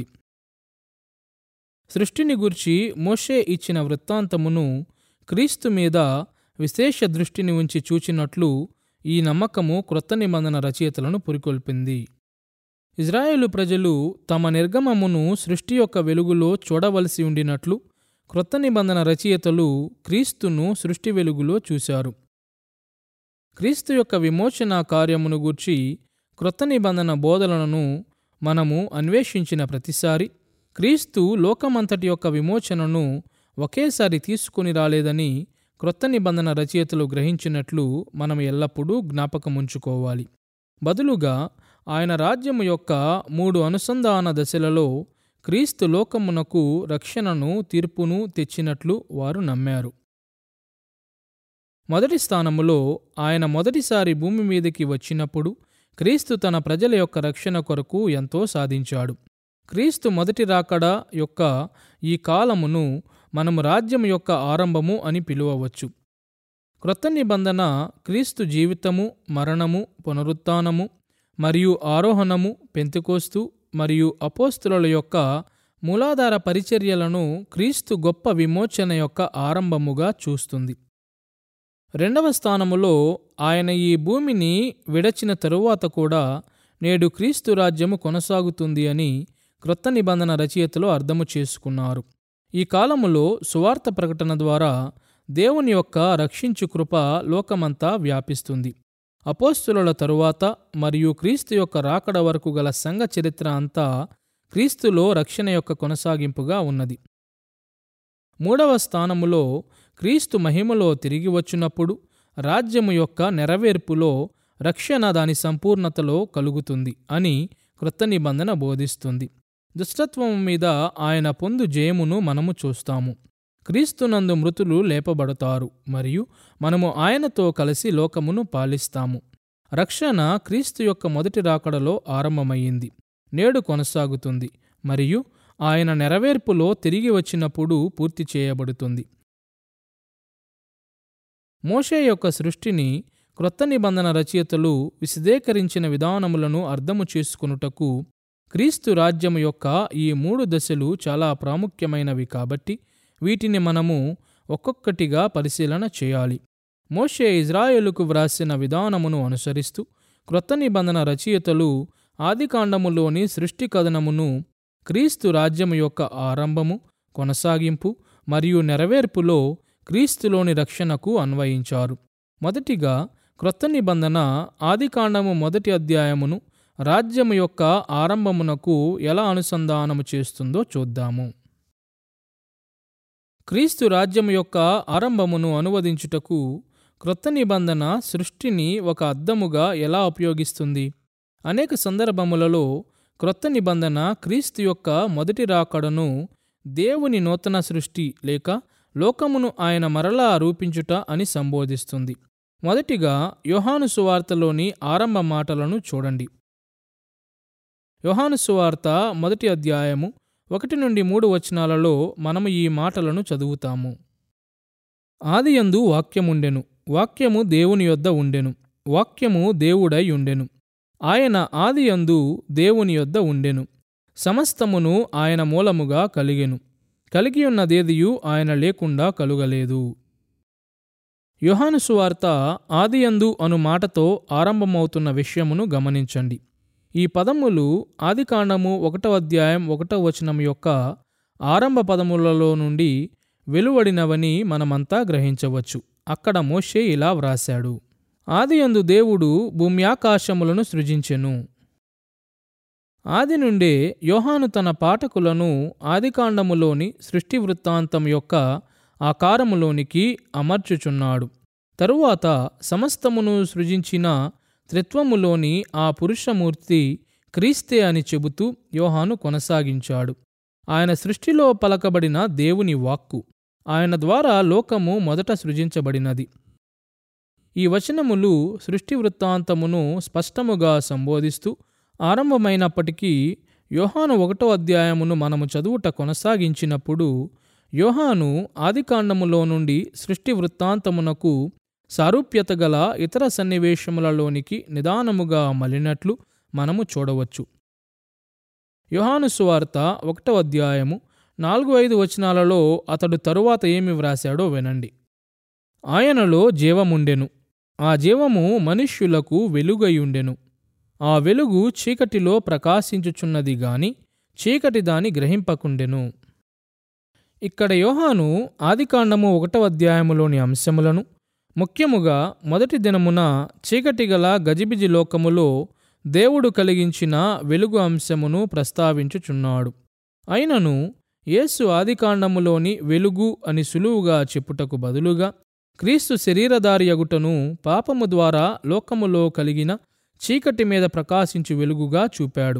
సృష్టిని గుర్చి మోషే ఇచ్చిన వృత్తాంతమును క్రీస్తు మీద విశేష దృష్టిని ఉంచి చూచినట్లు ఈ నమ్మకము క్రొత్త నిబంధన రచయితలను పురికొల్పింది ఇజ్రాయేలు ప్రజలు తమ నిర్గమమును సృష్టి యొక్క వెలుగులో చూడవలసి ఉండినట్లు క్రొత్త నిబంధన రచయితలు క్రీస్తును సృష్టి వెలుగులో చూశారు క్రీస్తు యొక్క విమోచన కార్యమును గూర్చి క్రొత్త నిబంధన బోధనలను మనము అన్వేషించిన ప్రతిసారి క్రీస్తు లోకమంతటి యొక్క విమోచనను ఒకేసారి తీసుకుని రాలేదని క్రొత్త నిబంధన రచయితలు గ్రహించినట్లు మనం ఎల్లప్పుడూ జ్ఞాపకముంచుకోవాలి బదులుగా ఆయన రాజ్యము యొక్క మూడు అనుసంధాన దశలలో క్రీస్తు లోకమునకు రక్షణను తీర్పును తెచ్చినట్లు వారు నమ్మారు మొదటి స్థానములో ఆయన మొదటిసారి భూమి మీదకి వచ్చినప్పుడు క్రీస్తు తన ప్రజల యొక్క రక్షణ కొరకు ఎంతో సాధించాడు క్రీస్తు మొదటి రాకడ యొక్క ఈ కాలమును మనము రాజ్యం యొక్క ఆరంభము అని పిలువవచ్చు క్రొత్త నిబంధన క్రీస్తు జీవితము మరణము పునరుత్థానము మరియు ఆరోహణము పెంతుకోస్తు మరియు అపోస్తుల యొక్క మూలాధార పరిచర్యలను క్రీస్తు గొప్ప విమోచన యొక్క ఆరంభముగా చూస్తుంది రెండవ స్థానములో ఆయన ఈ భూమిని విడచిన తరువాత కూడా నేడు క్రీస్తు రాజ్యము కొనసాగుతుంది అని క్రొత్త నిబంధన రచయితలు అర్థము చేసుకున్నారు ఈ కాలములో సువార్త ప్రకటన ద్వారా దేవుని యొక్క రక్షించు కృప లోకమంతా వ్యాపిస్తుంది అపోస్తుల తరువాత మరియు క్రీస్తు యొక్క రాకడ వరకు గల సంఘ చరిత్ర అంతా క్రీస్తులో రక్షణ యొక్క కొనసాగింపుగా ఉన్నది మూడవ స్థానములో క్రీస్తు మహిమలో తిరిగి వచ్చినప్పుడు రాజ్యము యొక్క నెరవేర్పులో రక్షణ దాని సంపూర్ణతలో కలుగుతుంది అని క్రొత్త నిబంధన బోధిస్తుంది దుష్టత్వం మీద ఆయన పొందు జయమును మనము చూస్తాము క్రీస్తునందు మృతులు లేపబడతారు మరియు మనము ఆయనతో కలిసి లోకమును పాలిస్తాము రక్షణ క్రీస్తు యొక్క మొదటి రాకడలో ఆరంభమయ్యింది నేడు కొనసాగుతుంది మరియు ఆయన నెరవేర్పులో తిరిగి వచ్చినప్పుడు పూర్తి చేయబడుతుంది మోషే యొక్క సృష్టిని క్రొత్త నిబంధన రచయితలు విశదీకరించిన విధానములను అర్థము చేసుకొనుటకు క్రీస్తు రాజ్యము యొక్క ఈ మూడు దశలు చాలా ప్రాముఖ్యమైనవి కాబట్టి వీటిని మనము ఒక్కొక్కటిగా పరిశీలన చేయాలి మోషే ఇజ్రాయేలుకు వ్రాసిన విధానమును అనుసరిస్తూ క్రొత్త నిబంధన రచయితలు ఆదికాండములోని సృష్టి కథనమును క్రీస్తు రాజ్యము యొక్క ఆరంభము కొనసాగింపు మరియు నెరవేర్పులో క్రీస్తులోని రక్షణకు అన్వయించారు మొదటిగా క్రొత్త నిబంధన ఆదికాండము మొదటి అధ్యాయమును రాజ్యము యొక్క ఆరంభమునకు ఎలా అనుసంధానము చేస్తుందో చూద్దాము క్రీస్తు రాజ్యము యొక్క ఆరంభమును అనువదించుటకు క్రొత్త నిబంధన సృష్టిని ఒక అద్దముగా ఎలా ఉపయోగిస్తుంది అనేక సందర్భములలో క్రొత్త నిబంధన క్రీస్తు యొక్క మొదటి రాకడను దేవుని నూతన సృష్టి లేక లోకమును ఆయన మరలా రూపించుట అని సంబోధిస్తుంది మొదటిగా యోహాను సువార్తలోని ఆరంభ మాటలను చూడండి యోహాను సువార్త మొదటి అధ్యాయము ఒకటి నుండి మూడు వచనాలలో మనము ఈ మాటలను చదువుతాము ఆదియందు వాక్యముండెను వాక్యము దేవుని యొద్ద ఉండెను వాక్యము దేవుడై ఉండెను ఆయన ఆదియందు దేవుని యొద్ద ఉండెను సమస్తమును ఆయన మూలముగా కలిగెను కలిగియున్నదేదియు ఆయన లేకుండా కలుగలేదు యోహాను సువార్త ఆదియందు అను మాటతో ఆరంభమవుతున్న విషయమును గమనించండి ఈ పదములు ఆదికాండము ఒకటో అధ్యాయం ఒకటో వచనం యొక్క ఆరంభ పదములలో నుండి వెలువడినవని మనమంతా గ్రహించవచ్చు అక్కడ మోషే ఇలా వ్రాశాడు ఆదియందు దేవుడు భూమ్యాకాశములను సృజించెను ఆది నుండే యోహాను తన పాఠకులను ఆదికాండములోని సృష్టి వృత్తాంతం యొక్క ఆకారములోనికి అమర్చుచున్నాడు తరువాత సమస్తమును సృజించిన త్రిత్వములోని ఆ పురుషమూర్తి క్రీస్తే అని చెబుతూ యోహాను కొనసాగించాడు ఆయన సృష్టిలో పలకబడిన దేవుని వాక్కు ఆయన ద్వారా లోకము మొదట సృజించబడినది ఈ వచనములు సృష్టి వృత్తాంతమును స్పష్టముగా సంబోధిస్తూ ఆరంభమైనప్పటికీ యోహాను ఒకటో అధ్యాయమును మనము చదువుట కొనసాగించినప్పుడు యోహాను ఆదికాండములో నుండి సృష్టి వృత్తాంతమునకు సారూప్యత గల ఇతర సన్నివేశములలోనికి నిదానముగా మలినట్లు మనము చూడవచ్చు యోహాను సువార్త ఒకటో అధ్యాయము నాలుగు ఐదు వచనాలలో అతడు తరువాత ఏమి వ్రాశాడో వినండి ఆయనలో జీవముండెను ఆ జీవము మనుష్యులకు వెలుగయుండెను ఆ వెలుగు చీకటిలో ప్రకాశించుచున్నది గాని చీకటి దాని గ్రహింపకుండెను ఇక్కడ యోహాను ఆదికాండము ఒకటవ అధ్యాయములోని అంశములను ముఖ్యముగా మొదటి దినమున చీకటి గల గజిబిజి లోకములో దేవుడు కలిగించిన వెలుగు అంశమును ప్రస్తావించుచున్నాడు అయినను యేసు ఆదికాండములోని వెలుగు అని సులువుగా చెప్పుటకు బదులుగా క్రీస్తు శరీరధారి అగుటను పాపము ద్వారా లోకములో కలిగిన చీకటి మీద ప్రకాశించు వెలుగుగా చూపాడు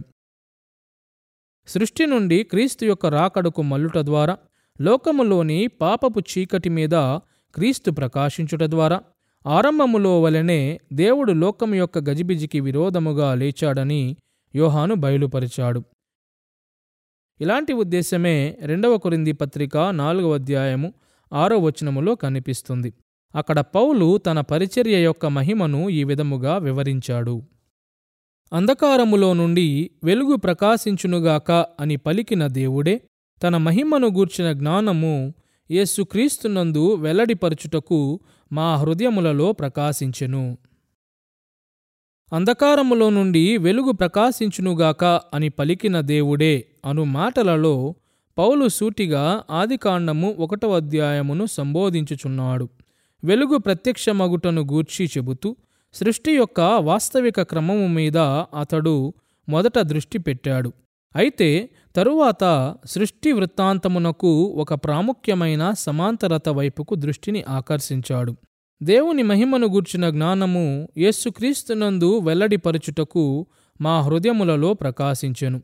సృష్టి నుండి క్రీస్తు యొక్క రాకడకు మల్లుట ద్వారా లోకములోని పాపపు చీకటి మీద క్రీస్తు ప్రకాశించుట ద్వారా ఆరంభములో వలెనే దేవుడు లోకము యొక్క గజిబిజికి విరోధముగా లేచాడని యోహాను బయలుపరిచాడు ఇలాంటి ఉద్దేశమే రెండవ కొరింది పత్రిక నాలుగవ అధ్యాయము ఆరో వచనములో కనిపిస్తుంది అక్కడ పౌలు తన పరిచర్య యొక్క మహిమను ఈ విధముగా వివరించాడు అంధకారములో నుండి వెలుగు ప్రకాశించునుగాక అని పలికిన దేవుడే తన మహిమను గూర్చిన జ్ఞానము యేసుక్రీస్తునందు వెల్లడిపరచుటకు మా హృదయములలో ప్రకాశించెను అంధకారములో నుండి వెలుగు ప్రకాశించునుగాక అని పలికిన దేవుడే అను మాటలలో పౌలు సూటిగా ఆదికాండము ఒకటవ అధ్యాయమును సంబోధించుచున్నాడు వెలుగు ప్రత్యక్షమగుటను గూర్చి చెబుతూ సృష్టి యొక్క వాస్తవిక క్రమము మీద అతడు మొదట దృష్టి పెట్టాడు అయితే తరువాత సృష్టి వృత్తాంతమునకు ఒక ప్రాముఖ్యమైన సమాంతరత వైపుకు దృష్టిని ఆకర్షించాడు దేవుని మహిమను గూర్చిన జ్ఞానము యేసుక్రీస్తునందు వెల్లడిపరచుటకు మా హృదయములలో ప్రకాశించెను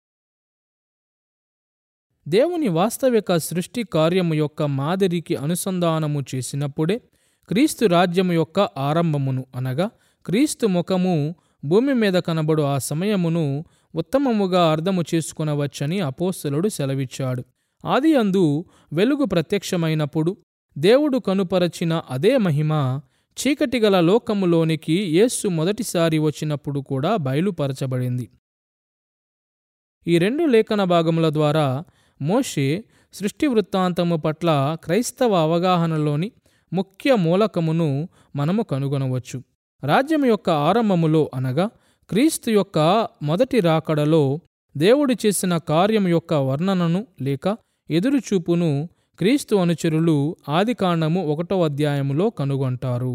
దేవుని వాస్తవిక సృష్టి కార్యము యొక్క మాదిరికి అనుసంధానము చేసినప్పుడే క్రీస్తు రాజ్యము యొక్క ఆరంభమును అనగా క్రీస్తు ముఖము భూమి మీద కనబడు ఆ సమయమును ఉత్తమముగా అర్థము చేసుకునవచ్చని అపోస్తలుడు సెలవిచ్చాడు ఆది అందు వెలుగు ప్రత్యక్షమైనప్పుడు దేవుడు కనుపరచిన అదే మహిమ చీకటి గల లోకములోనికి యేస్సు మొదటిసారి వచ్చినప్పుడు కూడా బయలుపరచబడింది ఈ రెండు లేఖన భాగముల ద్వారా మోషే సృష్టి వృత్తాంతము పట్ల క్రైస్తవ అవగాహనలోని ముఖ్య మూలకమును మనము కనుగొనవచ్చు రాజ్యం యొక్క ఆరంభములో అనగా క్రీస్తు యొక్క మొదటి రాకడలో దేవుడు చేసిన కార్యం యొక్క వర్ణనను లేక ఎదురుచూపును క్రీస్తు అనుచరులు ఆదికాండము ఒకటో అధ్యాయములో కనుగొంటారు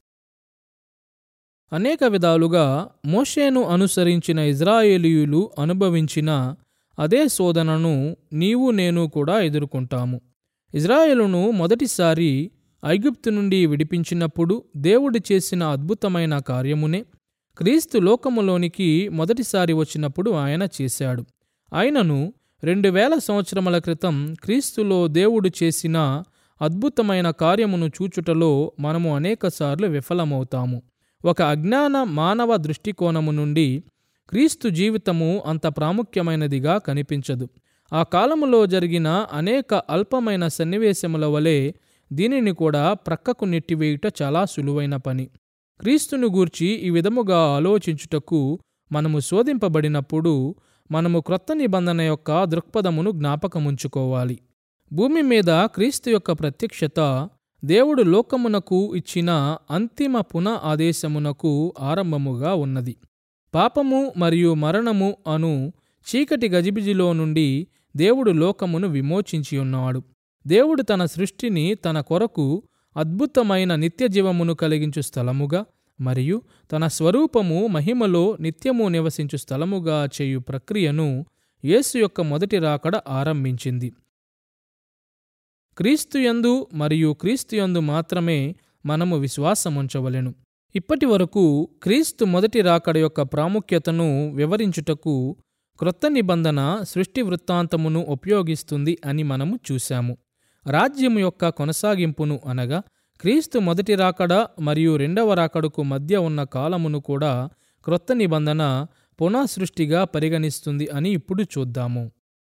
అనేక విధాలుగా మోషేను అనుసరించిన ఇజ్రాయేలీయులు అనుభవించిన అదే శోధనను నీవు నేను కూడా ఎదుర్కొంటాము ఇజ్రాయేలును మొదటిసారి ఐగుప్తు నుండి విడిపించినప్పుడు దేవుడు చేసిన అద్భుతమైన కార్యమునే క్రీస్తు లోకములోనికి మొదటిసారి వచ్చినప్పుడు ఆయన చేశాడు ఆయనను రెండు వేల సంవత్సరముల క్రితం క్రీస్తులో దేవుడు చేసిన అద్భుతమైన కార్యమును చూచుటలో మనము అనేకసార్లు విఫలమవుతాము ఒక అజ్ఞాన మానవ దృష్టికోణము నుండి క్రీస్తు జీవితము అంత ప్రాముఖ్యమైనదిగా కనిపించదు ఆ కాలములో జరిగిన అనేక అల్పమైన సన్నివేశముల వలె దీనిని కూడా ప్రక్కకు నెట్టివేయుట చాలా సులువైన పని క్రీస్తును గూర్చి ఈ విధముగా ఆలోచించుటకు మనము శోధింపబడినప్పుడు మనము క్రొత్త నిబంధన యొక్క దృక్పథమును జ్ఞాపకముంచుకోవాలి భూమి మీద క్రీస్తు యొక్క ప్రత్యక్షత దేవుడు లోకమునకు ఇచ్చిన అంతిమ పున ఆదేశమునకు ఆరంభముగా ఉన్నది పాపము మరియు మరణము అను చీకటి గజిబిజిలో నుండి దేవుడు లోకమును విమోచించి ఉన్నాడు దేవుడు తన సృష్టిని తన కొరకు అద్భుతమైన నిత్యజీవమును కలిగించు స్థలముగా మరియు తన స్వరూపము మహిమలో నిత్యము నివసించు స్థలముగా చేయు ప్రక్రియను యేసు యొక్క మొదటి రాకడ ఆరంభించింది క్రీస్తుయందు మరియు క్రీస్తుయందు మాత్రమే మనము విశ్వాసముంచవలెను ఇప్పటి వరకు క్రీస్తు మొదటి రాకడ యొక్క ప్రాముఖ్యతను వివరించుటకు క్రొత్త నిబంధన సృష్టి వృత్తాంతమును ఉపయోగిస్తుంది అని మనము చూశాము రాజ్యము యొక్క కొనసాగింపును అనగా క్రీస్తు మొదటి రాకడ మరియు రెండవ రాకడకు మధ్య ఉన్న కాలమును కూడా క్రొత్త నిబంధన పునఃసృష్టిగా పరిగణిస్తుంది అని ఇప్పుడు చూద్దాము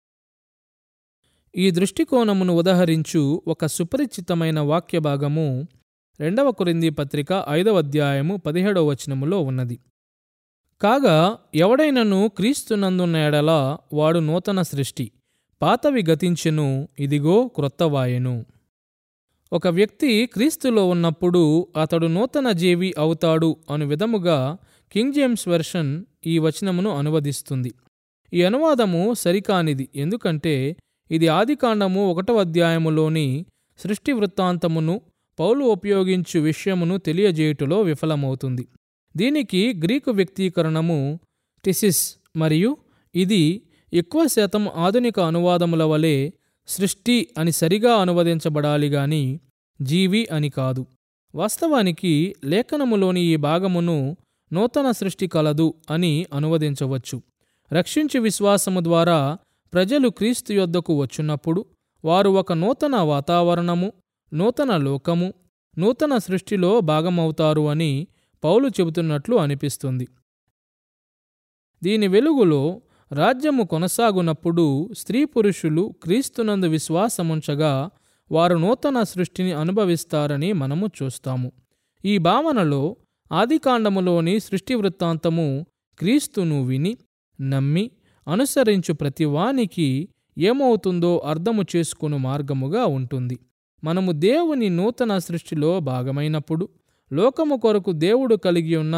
ఈ దృష్టికోణమును ఉదహరించు ఒక సుపరిచితమైన వాక్య భాగము రెండవ కొరింది పత్రిక ఐదవ అధ్యాయము పదిహేడవ వచనములో ఉన్నది కాగా ఎవడైనను క్రీస్తునందున్న ఎడల వాడు నూతన సృష్టి పాతవి గతించెను ఇదిగో క్రొత్తవాయెను ఒక వ్యక్తి క్రీస్తులో ఉన్నప్పుడు అతడు నూతన జీవి అవుతాడు అను విధముగా కింగ్ జేమ్స్ వెర్షన్ ఈ వచనమును అనువదిస్తుంది ఈ అనువాదము సరికానిది ఎందుకంటే ఇది ఆదికాండము ఒకటవ అధ్యాయములోని సృష్టి వృత్తాంతమును పౌలు ఉపయోగించు విషయమును తెలియజేయుటలో విఫలమవుతుంది దీనికి గ్రీకు వ్యక్తీకరణము టిసిస్ మరియు ఇది ఎక్కువ శాతం ఆధునిక అనువాదముల వలె సృష్టి అని సరిగా అనువదించబడాలి గాని జీవి అని కాదు వాస్తవానికి లేఖనములోని ఈ భాగమును నూతన సృష్టి కలదు అని అనువదించవచ్చు రక్షించు విశ్వాసము ద్వారా ప్రజలు క్రీస్తు యొద్దకు వచ్చున్నప్పుడు వారు ఒక నూతన వాతావరణము నూతన లోకము నూతన సృష్టిలో భాగమవుతారు అని పౌలు చెబుతున్నట్లు అనిపిస్తుంది దీని వెలుగులో రాజ్యము కొనసాగునప్పుడు స్త్రీ పురుషులు క్రీస్తునందు విశ్వాసముంచగా వారు నూతన సృష్టిని అనుభవిస్తారని మనము చూస్తాము ఈ భావనలో ఆదికాండములోని సృష్టి వృత్తాంతము క్రీస్తును విని నమ్మి అనుసరించు ప్రతివానికి ఏమవుతుందో అర్థము చేసుకుని మార్గముగా ఉంటుంది మనము దేవుని నూతన సృష్టిలో భాగమైనప్పుడు లోకము కొరకు దేవుడు కలిగి ఉన్న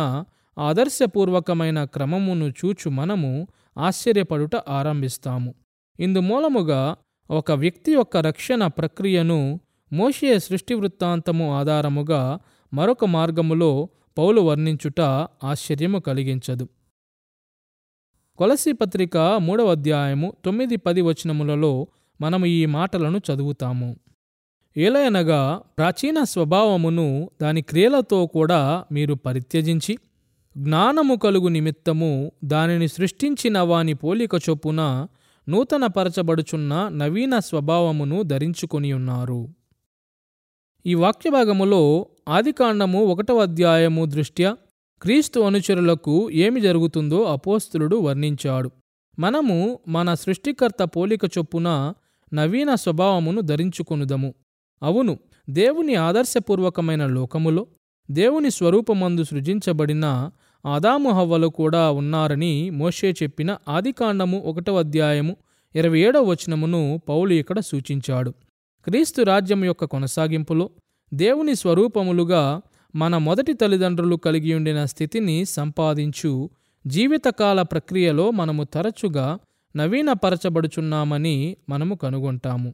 ఆదర్శపూర్వకమైన క్రమమును చూచు మనము ఆశ్చర్యపడుట ఆరంభిస్తాము ఇందుమూలముగా ఒక వ్యక్తి యొక్క రక్షణ ప్రక్రియను మోషే సృష్టి వృత్తాంతము ఆధారముగా మరొక మార్గములో పౌలు వర్ణించుట ఆశ్చర్యము కలిగించదు కొలసి పత్రిక మూడవ అధ్యాయము తొమ్మిది పది వచనములలో మనము ఈ మాటలను చదువుతాము ఏలయనగా ప్రాచీన స్వభావమును దాని క్రియలతో కూడా మీరు పరిత్యజించి జ్ఞానము కలుగు నిమిత్తము దానిని సృష్టించిన వాని పోలిక చొప్పున నూతన పరచబడుచున్న నవీన స్వభావమును ధరించుకొని ఉన్నారు ఈ వాక్యభాగములో ఆదికాండము ఒకటవ అధ్యాయము దృష్ట్యా క్రీస్తు అనుచరులకు ఏమి జరుగుతుందో అపోస్తులుడు వర్ణించాడు మనము మన సృష్టికర్త పోలిక చొప్పున నవీన స్వభావమును ధరించుకొనుదము అవును దేవుని ఆదర్శపూర్వకమైన లోకములో దేవుని స్వరూపమందు సృజించబడిన ఆదాము హవ్వలు కూడా ఉన్నారని మోషే చెప్పిన ఆదికాండము ఒకటవ అధ్యాయము ఇరవై ఏడవ వచనమును పౌలు ఇక్కడ సూచించాడు క్రీస్తు రాజ్యం యొక్క కొనసాగింపులో దేవుని స్వరూపములుగా మన మొదటి తల్లిదండ్రులు కలిగి ఉండిన స్థితిని సంపాదించు జీవితకాల ప్రక్రియలో మనము తరచుగా నవీనపరచబడుచున్నామని మనము కనుగొంటాము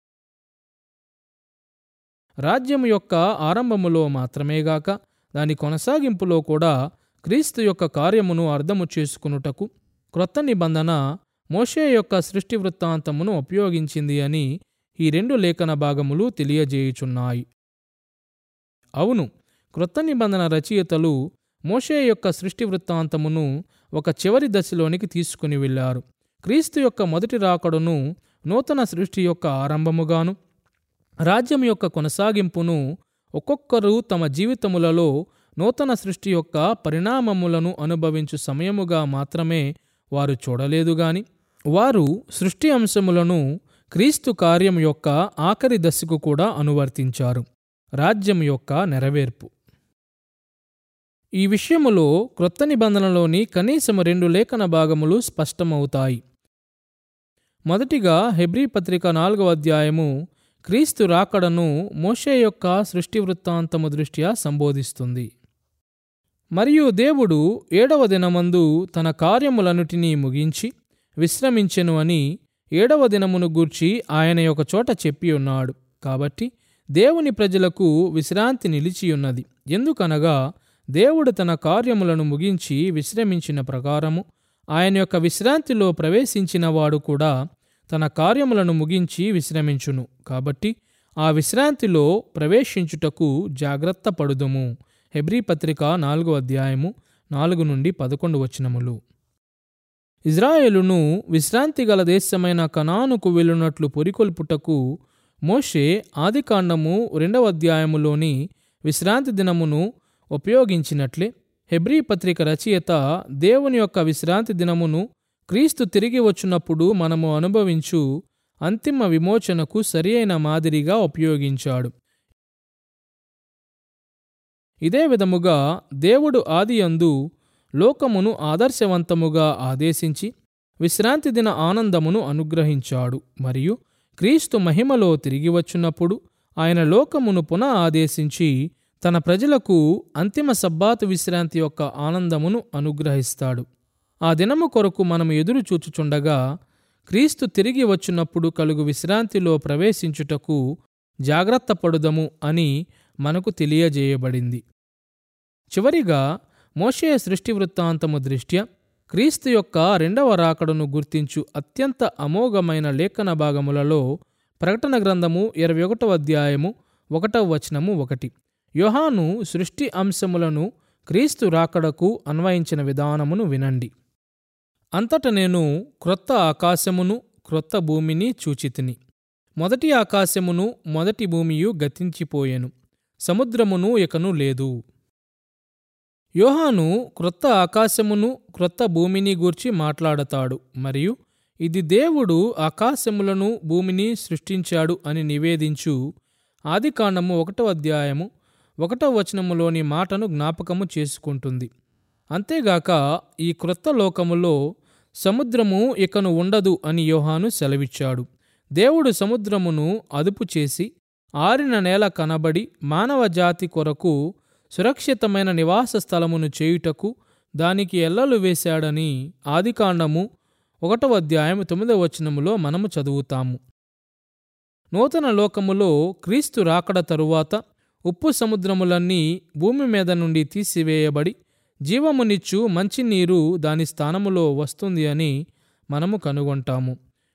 రాజ్యము యొక్క ఆరంభములో మాత్రమేగాక దాని కొనసాగింపులో కూడా క్రీస్తు యొక్క కార్యమును అర్థము చేసుకునుటకు క్రొత్త నిబంధన మోషే యొక్క సృష్టి వృత్తాంతమును ఉపయోగించింది అని ఈ రెండు లేఖన భాగములు తెలియజేయుచున్నాయి అవును క్రొత్త నిబంధన రచయితలు మోషే యొక్క సృష్టి వృత్తాంతమును ఒక చివరి దశలోనికి తీసుకుని వెళ్ళారు క్రీస్తు యొక్క మొదటి రాకడను నూతన సృష్టి యొక్క ఆరంభముగాను రాజ్యం యొక్క కొనసాగింపును ఒక్కొక్కరు తమ జీవితములలో నూతన సృష్టి యొక్క పరిణామములను అనుభవించు సమయముగా మాత్రమే వారు చూడలేదు గాని వారు సృష్టి అంశములను క్రీస్తు కార్యం యొక్క ఆఖరి దశకు కూడా అనువర్తించారు రాజ్యం యొక్క నెరవేర్పు ఈ విషయములో క్రొత్త నిబంధనలోని కనీసం రెండు లేఖన భాగములు స్పష్టమవుతాయి మొదటిగా హెబ్రీ పత్రిక నాలుగవ అధ్యాయము క్రీస్తు రాకడను మోషే యొక్క సృష్టి వృత్తాంతము దృష్ట్యా సంబోధిస్తుంది మరియు దేవుడు ఏడవ దినమందు తన కార్యములన్నిటినీ ముగించి విశ్రమించెను అని ఏడవ దినమును గూర్చి ఆయన ఒక చోట చెప్పి ఉన్నాడు కాబట్టి దేవుని ప్రజలకు విశ్రాంతి నిలిచియున్నది ఎందుకనగా దేవుడు తన కార్యములను ముగించి విశ్రమించిన ప్రకారము ఆయన యొక్క విశ్రాంతిలో ప్రవేశించిన వాడు కూడా తన కార్యములను ముగించి విశ్రమించును కాబట్టి ఆ విశ్రాంతిలో ప్రవేశించుటకు జాగ్రత్త పడుదుము హెబ్రీ పత్రిక నాలుగో అధ్యాయము నాలుగు నుండి పదకొండు వచనములు ఇజ్రాయేలును విశ్రాంతి గల దేశమైన కనానుకు వెళ్ళునట్లు పొరికొల్పుటకు మోషే ఆదికాండము రెండవ అధ్యాయములోని విశ్రాంతి దినమును ఉపయోగించినట్లే హెబ్రీ పత్రిక రచయిత దేవుని యొక్క విశ్రాంతి దినమును క్రీస్తు తిరిగి వచ్చినప్పుడు మనము అనుభవించు అంతిమ విమోచనకు సరియైన మాదిరిగా ఉపయోగించాడు ఇదే విధముగా దేవుడు ఆదియందు లోకమును ఆదర్శవంతముగా ఆదేశించి విశ్రాంతి దిన ఆనందమును అనుగ్రహించాడు మరియు క్రీస్తు మహిమలో తిరిగి వచ్చినప్పుడు ఆయన లోకమును పునః ఆదేశించి తన ప్రజలకు అంతిమ సబ్బాతు విశ్రాంతి యొక్క ఆనందమును అనుగ్రహిస్తాడు ఆ దినము కొరకు మనం ఎదురు చూచుచుండగా క్రీస్తు తిరిగి వచ్చినప్పుడు కలుగు విశ్రాంతిలో ప్రవేశించుటకు జాగ్రత్త పడుదము అని మనకు తెలియజేయబడింది చివరిగా మోషే సృష్టి వృత్తాంతము దృష్ట్యా క్రీస్తు యొక్క రెండవ రాకడను గుర్తించు అత్యంత అమోఘమైన లేఖన భాగములలో ప్రకటన గ్రంథము ఇరవై ఒకటవ అధ్యాయము ఒకటవ వచనము ఒకటి యోహాను సృష్టి అంశములను క్రీస్తు రాకడకు అన్వయించిన విధానమును వినండి అంతట నేను క్రొత్త ఆకాశమును క్రొత్త భూమిని చూచితిని మొదటి ఆకాశమును మొదటి భూమియు గతించిపోయెను సముద్రమును ఇకను లేదు యోహాను క్రొత్త ఆకాశమును క్రొత్త భూమిని గూర్చి మాట్లాడతాడు మరియు ఇది దేవుడు ఆకాశములను భూమిని సృష్టించాడు అని నివేదించు ఆదికాండము ఒకటో అధ్యాయము ఒకటో వచనములోని మాటను జ్ఞాపకము చేసుకుంటుంది అంతేగాక ఈ క్రొత్త లోకములో సముద్రము ఇకను ఉండదు అని యోహాను సెలవిచ్చాడు దేవుడు సముద్రమును అదుపు చేసి ఆరిన నేల కనబడి మానవ జాతి కొరకు సురక్షితమైన నివాస స్థలమును చేయుటకు దానికి ఎల్లలు వేశాడని ఆదికాండము ఒకటవ అధ్యాయం తొమ్మిదవ వచనములో మనము చదువుతాము నూతన లోకములో క్రీస్తు రాకడ తరువాత ఉప్పు సముద్రములన్నీ భూమి మీద నుండి తీసివేయబడి జీవమునిచ్చు మంచినీరు దాని స్థానములో వస్తుంది అని మనము కనుగొంటాము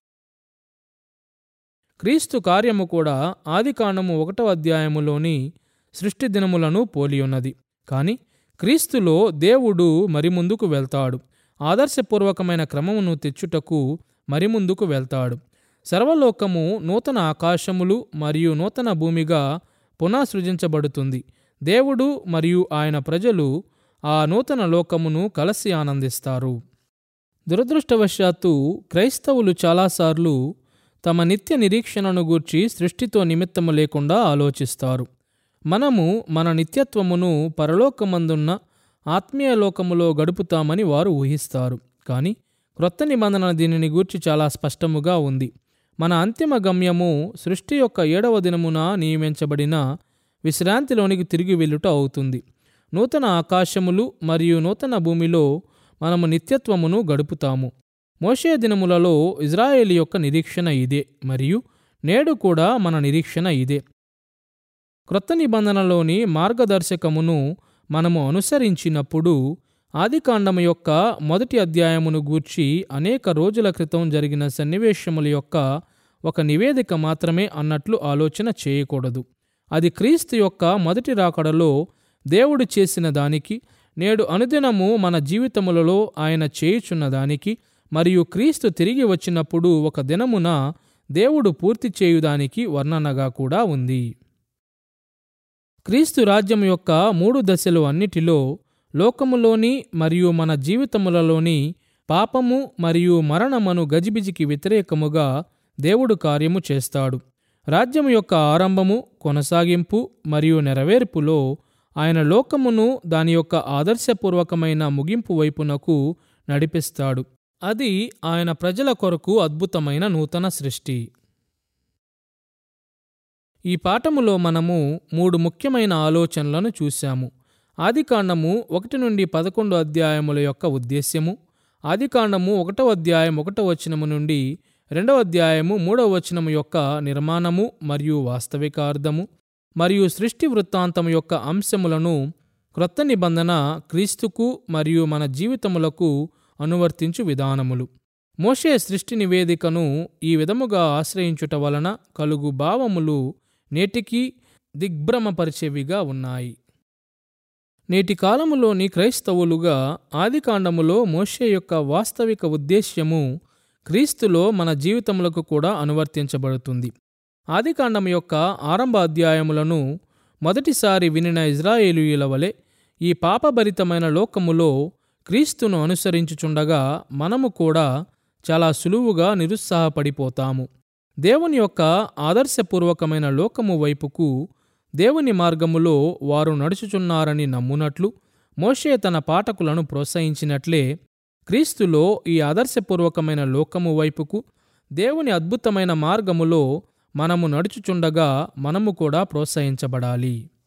క్రీస్తు కార్యము కూడా ఆదికాండము ఒకటవ అధ్యాయములోని సృష్టి దినములను పోలియున్నది కాని క్రీస్తులో దేవుడు మరి ముందుకు వెళ్తాడు ఆదర్శపూర్వకమైన క్రమమును తెచ్చుటకు మరి ముందుకు వెళ్తాడు సర్వలోకము నూతన ఆకాశములు మరియు నూతన భూమిగా పునఃసృజించబడుతుంది దేవుడు మరియు ఆయన ప్రజలు ఆ నూతన లోకమును కలసి ఆనందిస్తారు దురదృష్టవశాత్తు క్రైస్తవులు చాలాసార్లు తమ నిత్య నిరీక్షణను గూర్చి సృష్టితో నిమిత్తము లేకుండా ఆలోచిస్తారు మనము మన నిత్యత్వమును పరలోకమందున్న ఆత్మీయ లోకములో గడుపుతామని వారు ఊహిస్తారు కానీ క్రొత్త నిబంధన దీనిని గూర్చి చాలా స్పష్టముగా ఉంది మన అంతిమ గమ్యము సృష్టి యొక్క ఏడవ దినమున నియమించబడిన విశ్రాంతిలోనికి తిరిగి వెళ్ళుట అవుతుంది నూతన ఆకాశములు మరియు నూతన భూమిలో మనము నిత్యత్వమును గడుపుతాము మోషే దినములలో ఇజ్రాయేల్ యొక్క నిరీక్షణ ఇదే మరియు నేడు కూడా మన నిరీక్షణ ఇదే క్రొత్త నిబంధనలోని మార్గదర్శకమును మనము అనుసరించినప్పుడు ఆదికాండము యొక్క మొదటి అధ్యాయమును గూర్చి అనేక రోజుల క్రితం జరిగిన సన్నివేశముల యొక్క ఒక నివేదిక మాత్రమే అన్నట్లు ఆలోచన చేయకూడదు అది క్రీస్తు యొక్క మొదటి రాకడలో దేవుడు చేసిన దానికి నేడు అనుదినము మన జీవితములలో ఆయన చేయుచున్న దానికి మరియు క్రీస్తు తిరిగి వచ్చినప్పుడు ఒక దినమున దేవుడు పూర్తి చేయుదానికి వర్ణనగా కూడా ఉంది క్రీస్తు రాజ్యం యొక్క మూడు దశలు అన్నిటిలో లోకములోని మరియు మన జీవితములలోని పాపము మరియు మరణమను గజిబిజికి వ్యతిరేకముగా దేవుడు కార్యము చేస్తాడు రాజ్యము యొక్క ఆరంభము కొనసాగింపు మరియు నెరవేర్పులో ఆయన లోకమును దాని యొక్క ఆదర్శపూర్వకమైన ముగింపు వైపునకు నడిపిస్తాడు అది ఆయన ప్రజల కొరకు అద్భుతమైన నూతన సృష్టి ఈ పాఠములో మనము మూడు ముఖ్యమైన ఆలోచనలను చూశాము ఆదికాండము ఒకటి నుండి పదకొండు అధ్యాయముల యొక్క ఉద్దేశ్యము ఆదికాండము ఒకటవ అధ్యాయం ఒకటవ వచనము నుండి రెండవ అధ్యాయము మూడవ వచనము యొక్క నిర్మాణము మరియు వాస్తవిక అర్థము మరియు సృష్టి వృత్తాంతం యొక్క అంశములను క్రొత్త నిబంధన క్రీస్తుకు మరియు మన జీవితములకు అనువర్తించు విధానములు మోషే సృష్టి నివేదికను ఈ విధముగా ఆశ్రయించుట వలన కలుగు భావములు నేటికి దిగ్భ్రమపరిచేవిగా ఉన్నాయి నేటి కాలములోని క్రైస్తవులుగా ఆదికాండములో మోషే యొక్క వాస్తవిక ఉద్దేశ్యము క్రీస్తులో మన జీవితములకు కూడా అనువర్తించబడుతుంది ఆదికాండం యొక్క ఆరంభ అధ్యాయములను మొదటిసారి వినిన ఇజ్రాయేలీయుల వలె ఈ పాపభరితమైన లోకములో క్రీస్తును అనుసరించుచుండగా మనము కూడా చాలా సులువుగా నిరుత్సాహపడిపోతాము దేవుని యొక్క ఆదర్శపూర్వకమైన లోకము వైపుకు దేవుని మార్గములో వారు నడుచుచున్నారని నమ్మునట్లు మోషే తన పాఠకులను ప్రోత్సహించినట్లే క్రీస్తులో ఈ ఆదర్శపూర్వకమైన లోకము వైపుకు దేవుని అద్భుతమైన మార్గములో మనము నడుచుచుండగా మనము కూడా ప్రోత్సహించబడాలి